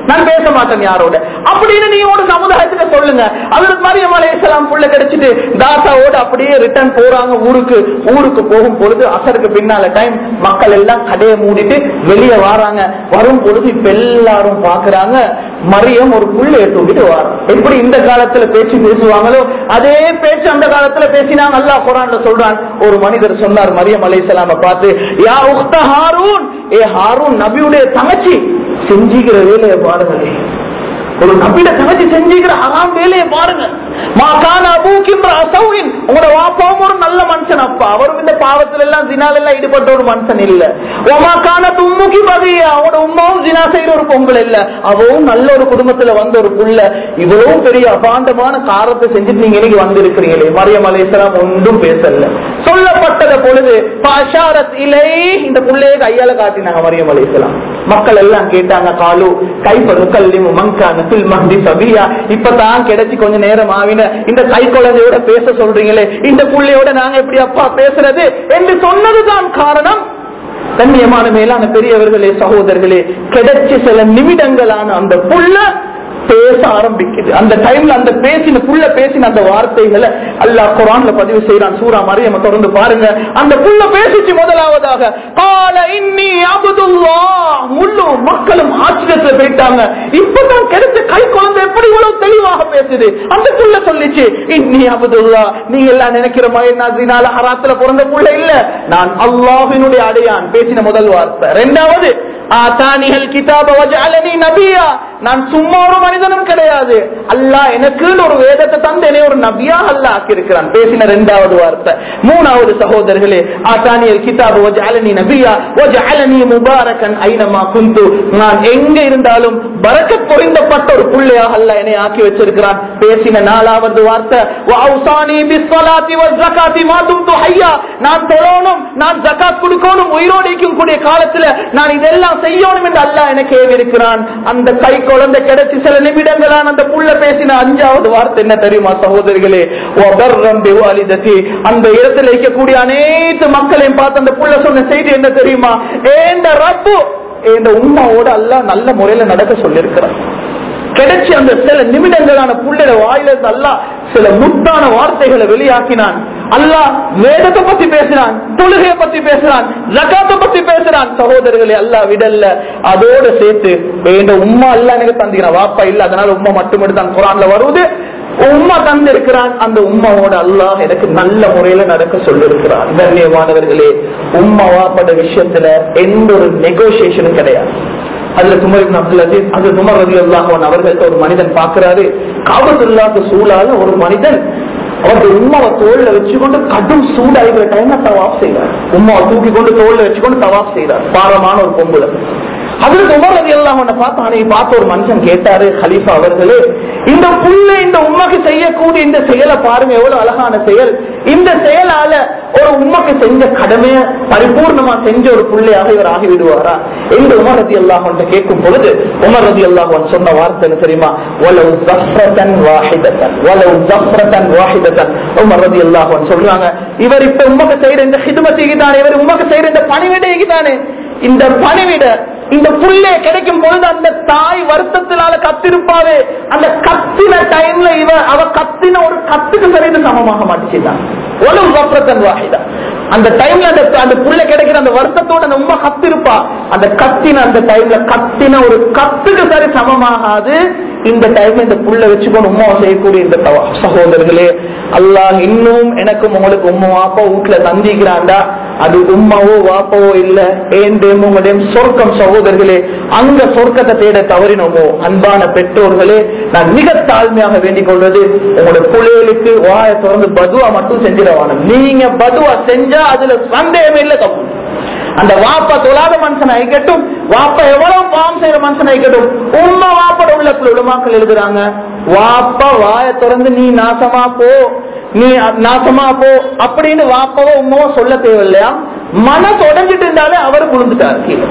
நான் பேச மாட்டேன் யாரோட அப்படின்னு நீங்க ஒரு சமுதாயத்துக்கு சொல்லுங்க அதற்கு மரியம் அலைஹிஸ்ஸலாம் புள்ள கிடைச்சிட்டு தாத்தாவோட அப்படியே ரிட்டர்ன் போறாங்க ஊருக்கு ஊருக்கு போகும் பொழுது அசருக்கு பின்னால டைம் மக்கள் எல்லாம் கடையை மூடிட்டு வெளியே வராங்க வரும் பொழுது இப்ப எல்லாரும் பாக்குறாங்க மரியம் ஒரு புள்ளைய தூக்கிட்டு வாரம் எப்படி இந்த காலத்துல பேச்சு பேசுவாங்களோ அதே பேச்சு அந்த காலத்துல பேசினாங்க அல்லாஹ் குரான்ல சொல்றான் ஒரு மனிதர் சொன்னார் மரியம் அலைஹிஸ்ஸலாம பார்த்து யா உக்த ஹாரூன் ஏ ஹாரூன் நபியுடைய தங்கச்சி செஞ்சுக்கிற வேலையை பாருங்களே ஒரு நபியில தங்கச்சி செஞ்சுக்கிற அறாம் வேலையை பாருங்க மாகான அபூக்கின்ற அசௌவின் உங்களோட வாப்பாவும் ஒரு நல்ல மனுஷன் அப்பா அவரும் இந்த பாவத்துல எல்லாம் ஜினால எல்லாம் ஈடுபட்ட ஒரு மனுஷன் இல்ல உமாக்கான தும்முக்கி பதியா அவனோட உமாவும் ஜினா செய்யற ஒரு பொங்கல் இல்ல அவவும் நல்ல ஒரு குடும்பத்துல வந்த ஒரு புள்ள இவ்வளவு பெரிய அபாண்டமான காரத்தை செஞ்சுட்டு நீங்க இன்னைக்கு வந்திருக்கிறீங்களே மரியம் அலைசலாம் ஒன்றும் பேசல சொல்லப்பட்டத பொழுது பாஷாரத் இலை இந்த புள்ளையை கையால காட்டினாங்க மரியம் அலைசலாம் மக்கள் எல்லாம் கேட்டாங்க காலு கைப்ப நுக்கல்லிமு மங்கான பில் மஹ்தி சபியா இப்பதான் கிடைச்சி கொஞ்ச நேரம் ஆவின இந்த கை குழந்தையோட பேச சொல்றீங்களே இந்த புள்ளையோட நாங்க எப்படி அப்பா பேசுறது என்று சொன்னதுதான் காரணம் கண்ணியமான மேலான பெரியவர்களே சகோதரர்களே கிடைச்ச சில நிமிடங்களான அந்த புள்ள பேச ஆரம்பிக்குது அந்த டைம்ல அந்த பேசின புள்ள பேசின அந்த வார்த்தைகளை அல்லாஹ் குரான்ல பதிவு செய்யறான் சூரா மரியம தொடர்ந்து பாருங்க அந்த புள்ள பேசிச்சு முதலாவதாக கால இன்னி அபுதுல்லாஹ் முழு மக்களும் ஆச்சரியத்துல போயிட்டாங்க இப்பதான் கிடைச்ச கை குழந்தை எப்படி இவ்வளவு தெளிவாக பேசுது அந்த புள்ள சொல்லிச்சு இன்னி அபுதுல்லா நீங்க எல்லாம் நினைக்கிற மாதிரி நான் ஜினால ஹராத்துல பிறந்த புள்ள இல்ல நான் அல்லாஹ்வினுடைய அடையான் பேசின முதல் வார்த்தை ரெண்டாவது ஆதானிகள் கிதாப வஜஅலனி நபியா நான் சும்மா ஒரு மனிதனும் கிடையாது அல்லாஹ் எனக்கு ஒரு வேதத்தை தந்து என்னை ஒரு நபியா அல்லாஹ் ஆக்கியிருக்கிறான் பேசின இரண்டாவது வார்த்தை மூணாவது சகோதரர்களே ஆதானியல் கிதாப வஜஅலனி நபியா வஜஅலனி முபாரக்கன் ஐனமா குந்து நான் எங்க இருந்தாலும் பரக்கத் பொழிந்தப்பட்ட ஒரு புள்ளையாக அல்லாஹ் என்னை ஆக்கி வச்சிருக்கிறான் பேசின நாலாவது வார்த்தை வஅவுசானி பிஸ்ஸலாத்தி வஸ்ஸகாத்தி மா தும்து ஹய்யா நான் தொழணும் நான் ஜகாத் கொடுக்கணும் உயிரோடு இருக்கும் கூடிய காலத்துல நான் இதெல்லாம் செய்யணும் என்று அல்லாஹ் எனக்கு ஏவி இருக்கிறான் அந்த கை குழந்தை கிடைச்சி சில நிமிடங்களான அந்த புள்ள பேசின அஞ்சாவது வார்த்தை என்ன தெரியுமா சகோதரிகளே வபர்ரம் பிவாலிததி அந்த இடத்துல இருக்கக்கூடிய அனைத்து மக்களையும் பார்த்து அந்த புள்ள சொன்ன செய்தி என்ன தெரியுமா ஏண்ட ரப்பு இந்த உம்மாவோட அல்லாஹ் நல்ல முறையில நடக்க சொல்லியிருக்கிறான் கிடைச்சி அந்த சில நிமிடங்களான புள்ளைட வாயில இருந்து அல்லாஹ் சில முத்தான வார்த்தைகளை வெளியாக்கினான் அல்லாஹ் வேதத்தை பத்தி பேசினான் தொழுகையை பத்தி பேசுறான் ஜகாத்தை பத்தி பேசுறான் சகோதரர்களே அல்லாஹ் விடல்ல அதோட சேர்த்து இந்த உம்மா அல்லாஹ் எனக்கு தந்திக்கிறான் வாப்பா இல்ல அதனால உம்மா மட்டும் தான் குரான்ல வருவது உம்மா தந்திருக்கிறான் அந்த உம்மாவோட அல்லாஹ் எனக்கு நல்ல முறையில நடக்க சொல்லிருக்கிறான் கண்ணியமானவர்களே உம்மா வாப்பட விஷயத்துல எந்த ஒரு நெகோசியேஷனும் கிடையாது அதுல உமர் இப்னு அப்துல் அஜீஸ் அது உமர் ரதி அல்லாஹன் அவர்கள்ட்ட ஒரு மனிதன் பார்க்கிறாரு காபத்துல்லாக்கு சூழால ஒரு மனிதன் அவருடைய உம்மாவை தோல்ல வச்சுக்கொண்டு கடும் சூடாகிற டைம்ல தவாப் செய்றார் உம்மாவை தூக்கி கொண்டு தோல்ல வச்சுக்கொண்டு தவாப் செய்றார் பாரமான ஒரு பொம்புல அதுக்கு உமர் ரதி அல்லாஹனை பார்த்து அன்னைக்கு பார்த்த ஒரு மனுஷன் கேட்டாரு ஹலீஃபா அவர்களே இந்த புள்ள இந்த உண்மைக்கு செய்யக்கூடிய இந்த செயலை பாருங்க எவ்வளவு அழகான செயல் இந்த செயலால ஒரு உண்மைக்கு செஞ்ச கடமையை பரிபூர்ணமா செஞ்ச ஒரு பிள்ளையாக இவர் ஆகிவிடுவாரா என்று உமர் ரதி அல்லாஹன் கேட்கும் பொழுது உமர் ரதி அல்லாஹன் சொன்ன வார்த்தை என்ன தெரியுமா வலவு ஜஃப்ரதன் வாஹிதத்தன் வலவு ஜஃப்ரதன் வாஹிதத்தன் உமர் ரதி அல்லாஹன் சொல்றாங்க இவர் இப்ப உமக்கு செய்யற இந்த ஹிதுமத்திக்கு தானே இவர் உமக்கு செய்யற இந்த பணிவிடைக்கு தானே இந்த பணிவிட இந்த புள்ளே கிடைக்கும் பொழுது அந்த தாய் வருத்தத்தினால கத்திருப்பாரு அந்த கத்தின டைம்ல இவ அவ கத்தின ஒரு கத்துக்கு சரிந்து சமமாக மாட்டிச்சுதான் ஒரு வப்ரத்தன் வாஹிதா அந்த டைம்ல அந்த அந்த புள்ள கிடைக்கிற அந்த வருத்தத்தோட அந்த உண்மை கத்திருப்பா அந்த கத்தின அந்த டைம்ல கத்தின ஒரு கத்துக்கு சரி சமமாகாது இந்த டைம்ல இந்த புள்ள வச்சுக்கொண்டு உம்மா செய்யக்கூடிய இந்த தவா சகோதரர்களே அல்லாஹ் இன்னும் எனக்கும் உங்களுக்கு உம்மா வாப்பா வீட்டுல தந்திக்கிறாண்டா அது உம்மாவோ வாப்பாவோ இல்ல ஏண்டேம் உங்களுடைய சொர்க்கம் சகோதரர்களே அங்க சொர்க்கத்தை தேட தவறினோமோ அன்பான பெற்றோர்களே நான் மிக தாழ்மையாக வேண்டிக் கொள்வது உங்களோட பிள்ளைகளுக்கு வாய திறந்து பதுவா மட்டும் செஞ்சிடவானும் நீங்க பதுவா செஞ்சா அதுல சந்தேகமே இல்லை தப்பு அந்த வாப்பா தொழாத மனுஷன் ஆயிக்கட்டும் வாப்பா எவ்வளவு பாவம் செய்யற மனுஷன் ஆயிக்கட்டும் உண்மை வாப்பட உள்ளத்துல உலமாக்கள் எழுதுறாங்க வாப்பா வாய திறந்து நீ நாசமா போ நீ நாசமா போ அப்படின்னு வாப்பாவோ உமாவோ சொல்ல தேவையில்லையா மனசு உடஞ்சிட்டு இருந்தாலே அவர் விழுந்துட்டார் கீழே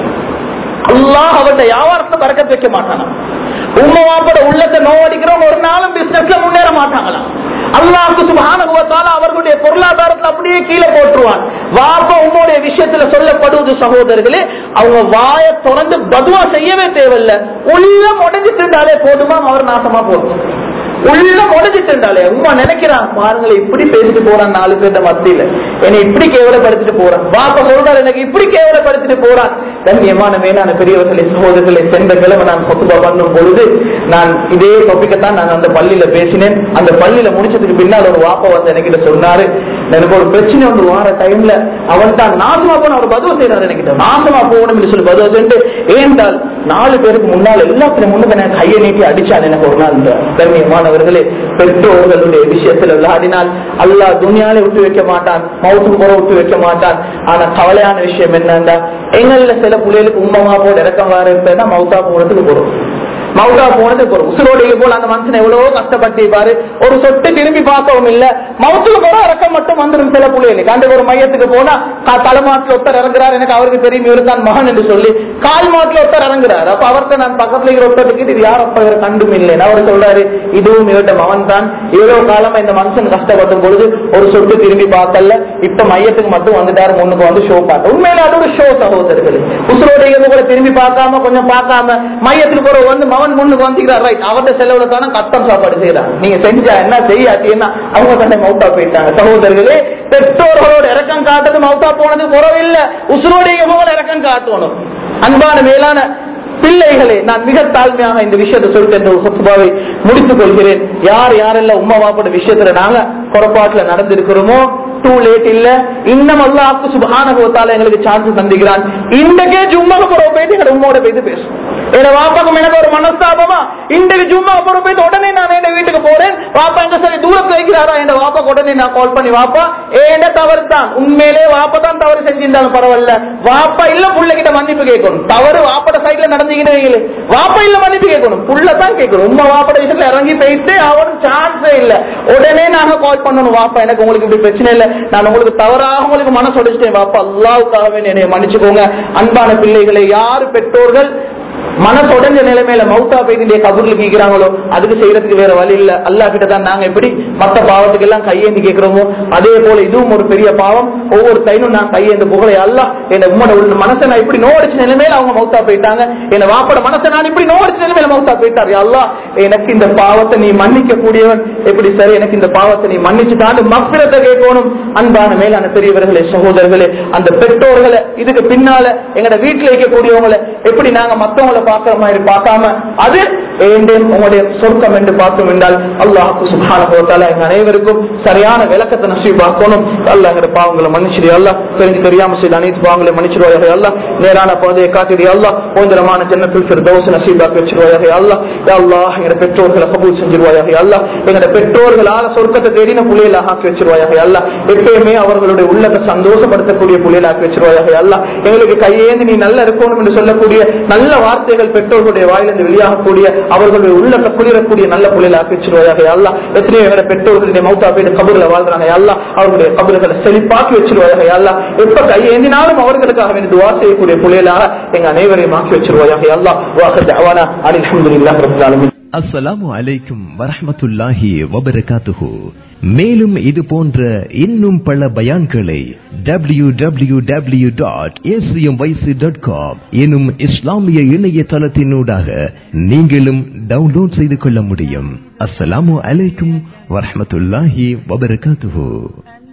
அல்லாஹ் அவருடைய வியாபாரத்தை பறக்கத்து வைக்க மாட்டானா உண்மை வாப்பட உள்ளத்தை நோவடிக்கிறவங்க ஒரு நாளும் பிசினஸ்ல முன்னேற மாட்டாங்களாம் அல்லாஹ்க்கு சுப்ஹானஹு வ தஆலா அவர்களுடைய பொருளாதாரத்தை அப்படியே கீழே போட்டுருவான் வாப்பா உம்முடைய விஷயத்துல சொல்லப்படுவது சகோதரர்களே அவங்க வாயை திறந்து பதுவா செய்யவே தேவையில்ல உள்ள உடஞ்சிட்டு இருந்தாலே போதுமா அவர் நாசமா போதும் உள்ள உடஞ்சிட்டு இருந்தாலே உமா நினைக்கிறான் பாருங்களேன் இப்படி பேசிட்டு போறான் நாலு பேர்த்த மத்தியில என்னை இப்படி கேவலப்படுத்திட்டு போறான் பாப்பா சொல்றாரு எனக்கு இப்படி கேவலப்படுத்திட்டு போறான் கண்ணியமான மேலான பெரியவர்களே சகோதரர்களை சென்ற கிழமை நான் கொத்துபா பண்ணும் பொழுது நான் இதே தொப்பிக்கை தான் நான் அந்த பள்ளியில பேசினேன் அந்த பள்ளியில முடிச்சதுக்கு பின்னால் ஒரு வாப்பா வந்து என்கிட்ட சொன்னாரு எனக்கு ஒரு பிரச்சனை வந்து வார டைம்ல அவன் தான் நாசமா போன அவர் பதுவ செய்யறாரு என்கிட்ட நாசமா போகணும் சொல்லி பதுவ சென்று ஏன்றால் நாலு பேருக்கு முன்னால் எல்லாத்திலும் முன்னுக்கு நான் கையை நீட்டி அடிச்சான் எனக்கு ஒரு நாள் இந்த கண்ணியமானவர்களே பெற்றோர்களுடைய விஷயத்துல விளையாடினால் அல்லாஹ் துணியாலே விட்டு வைக்க மாட்டான் மவுத்துக்கு போற விட்டு வைக்க மாட்டான் ஆனா கவலையான விஷயம் என்னன்னா எங்கள்ல சில பிள்ளைகளுக்கு உண்மமா போட இறக்கம் வர இருப்பேன்னா மவுத்தா போறதுக்கு போறோம் மவுதா போனது ஒரு உசுரோடையில போல அந்த மனுஷன் எவ்வளவோ கஷ்டப்பட்டு பாரு ஒரு சொட்டு திரும்பி பார்க்கவும் இல்ல மவுத்துக்கு போற இறக்கம் மட்டும் வந்துடும் சில பிள்ளைகளுக்கு அந்த ஒரு மையத்துக்கு போனா கா- தலைமாட்டுல ஒருத்தர் இறங்குறார் எனக்கு அவருக்கு தெரியும் இவர் தான் மகன் என்று சொல்லி கால் மாட்டுல ஒருத்தர் இறங்குறாரு அப்ப அவர்கிட்ட நான் பக்கத்துல இருக்கிற ஒருத்தருக்கு இது யார் அப்ப இவர் கண்டும் இல்லை அவர் சொல்றாரு இதுவும் இவர்கிட்ட மகன் தான் இவ்வளவு காலமா இந்த மனுஷன் கஷ்டப்படும் பொழுது ஒரு சொட்டு திரும்பி பார்க்கல இப்ப மையத்துக்கு மட்டும் வந்துட்டாரு முன்னுக்கு வந்து ஷோ பார்க்க உண்மையில அது ஒரு ஷோ சகோதரர்கள் உசுரோட இருந்து கூட திரும்பி பார்க்காம கொஞ்சம் பார்க்காம மையத்துக்கு போற வந்து மகன் முன்னுக்கு வந்துக்கிறார் ரைட் அவர்கிட்ட செலவுல தானே கஷ்டம் சாப்பாடு செய்யறான் நீங்க செஞ்சா என்ன செய்யாட்டி என்ன அவங்க தானே மவுத்தா போயிட்டாங்க சகோதரர்களே பெற்றோர்களோட இறக்கம் காட்டுறது மவுத்தா போனது குறவில்லை உசுரோட இவங்களோட இறக்கம் காட்டணும் அன்பான மேலான பிள்ளைகளே நான் மிக தாழ்மையாக இந்த விஷயத்தை சொல்லிட்டு இந்த ஹுத்பாவை முடித்துக் கொள்கிறேன் யார் யாரெல்லாம் உம்மா வாப்பட விஷயத்துல நாங்க புறப்பாட்டுல நடந்திருக்கிறோமோ டூ லேட் இல்ல இன்னும் அல்லாஹ்க்கு சுபஹானஹு வ தஆலா எங்களுக்கு சான்ஸ் தந்திக்கிறான் இன்றைக்கே ஜும்மாக்கு போற போயிட்டு எங்க உம்மோட போயிட்டு பேசும் என் வாப்பாக்கும் எனக்கு ஒரு மனஸ்தாபமா இன்றைக்கு ஜும்மா போற போயிட்டு உடனே நான் என் வீட்டுக்கு போறேன் வாப்பா எங்க சரி தூரத்துல வைக்கிறாரா என் வாப்பாக்கு உடனே நான் கால் பண்ணி வாப்பா ஏண்ட தவறு தான் உண்மையிலே வாப்பா தான் தவறு செஞ்சிருந்தாலும் பரவாயில்ல வாப்பா இல்ல புள்ள கிட்ட மன்னிப்பு கேட்கணும் தவறு வாப்பட சைட்ல நடந்துக்கிறீங்களே வாப்பா இல்ல மன்னிப்பு கேட்கணும் புள்ள தான் கேட்கணும் உங்க வாப்பட விஷயத்துல இறங்கி போயிட்டு அவனுக்கு சான்ஸே இல்ல உடனே நாங்க கால் பண்ணணும் வாப்பா எனக்கு உங்களுக்கு இப்படி பிரச்சனை இல்ல நான் உங்களுக்கு தவறாக உங்களுக்கு மனசு உடைச்சிட்டேன் வாப்பா அல்லாவுக்காகவே என்னை மன்னிச்சுக்கோங்க அன்பான பிள்ளைகளை யாரு பெற்றோர்கள் மனசு உடைஞ்ச நிலைமையில மௌத்தா போயிட்டு கபூர்ல கேட்கிறாங்களோ அதுக்கு செய்யறதுக்கு வேற வழி இல்ல அல்லாஹ் கிட்ட தான் நாங்க எப்படி மத்த பாவத்துக்கு எல்லாம் கையேந்தி கேட்கிறோமோ அதே போல இதுவும் ஒரு பெரிய பாவம் ஒவ்வொரு டைமும் நான் கையேந்து புகழை அல்லாஹ் என் உம்மோட உள்ள மனசை நான் இப்படி நோடிச்ச நிலைமையில அவங்க மௌத்தா போயிட்டாங்க என் வாப்பட மனசை நான் இப்படி நோடிச்ச நிலைமையில மௌத்தா போயிட்டார் யா அல்லாஹ் எனக்கு இந்த பாவத்தை நீ மன்னிக்க கூடியவன் எப்படி சரி எனக்கு இந்த பாவத்தை நீ மன்னிச்சுட்டான்னு மப்பிரத்தை கேட்கணும் அன்பான மேலான பெரியவர்களே சகோதரர்களே அந்த பெற்றோர்களை இதுக்கு பின்னால எங்கட வீட்டுல இருக்கக்கூடியவங்களை எப்படி நாங்க மத்தவங்களை பார்க்கிற மாதிரி பார்க்காம அது ஏண்டேன் உங்களுடைய சொர்க்கம் என்று பார்த்தோம் என்றால் அல்லாஹுக்கு சுபான போத்தால எங்க அனைவருக்கும் சரியான விளக்கத்தை நசீபாக்கணும் அல்லாஹ் எங்க பாவங்களை மன்னிச்சிடு அல்லாஹ் தெரிஞ்சு தெரியாம செய்த அனைத்து பாவங்களை மன்னிச்சிடுவாயாக அல்லாஹ் நேரான பாதையை காட்டிடு அல்லாஹ் போந்திரமான ஜன்னத்தில் ஃபிர்தௌஸ் நசீபாக்கி வச்சிருவாயாக அல்லாஹ் யா அல்லாஹ் எங்க பெற்றோர்களை கபூல் செஞ்சிருவாயாக அல்லாஹ் எங்க பெற்றோர்களால சொர்க்கத்தை தேடின புள்ளையில ஆக்கி வச்சிருவாயாக அல்லாஹ் எப்பயுமே அவர்களுடைய உள்ளத்தை சந்தோஷப்படுத்தக்கூடிய புள்ளையில ஆக்கி வச்சிருவாயாக அல்லாஹ் எங்களுக்கு கையேந்து நீ நல்லா இருக்கணும் என்று சொல்லக்கூடிய நல்ல வார்த்தைகள் பெற்றோர்களுடைய வாயிலிருந்து வெளியாகக்கூடிய அவர்களுடைய உள்ளத்தை குளிரக்கூடிய நல்ல புள்ளையில ஆக்கி வச்சிருவாயாக அல்லாஹ் எத்தனையோ எங்க பெற்றோர்களுடைய மௌத்தா போயிட்டு கபூர்ல வாழ்றாங்க அல்லாஹ் அவர்களுடைய கபூர்களை செழிப்பாக்கி வச்சிருவாயாக அல்லாஹ் எப்ப கையேந்தினாலும் அவர்களுக்காக வேண்டி துவா செய்யக்கூடிய புள்ளையிலாக எங்க அனைவரையும் ஆக்கி வச்சிருவாயாக அல்லாஹ் வாஹத் அவானா அல்ஹம்துலில்லாஹி ரப்பில் ஆலமீன் அஸ்ஸலாமு அலைக்கும் வரஹ்மத்துல்லாஹி வபரகாத்துஹு மேலும் இது போன்ற இன்னும் பல பயான்களை W W W dot dot com எனும் இஸ்லாமிய இணையதளத்தினூடாக நீங்களும் டவுன்லோட் செய்து கொள்ள முடியும் அஸ்ஸலாமு அலைக்கும் வரஹ்மத்துல்லாஹி வபரகாத்துஹு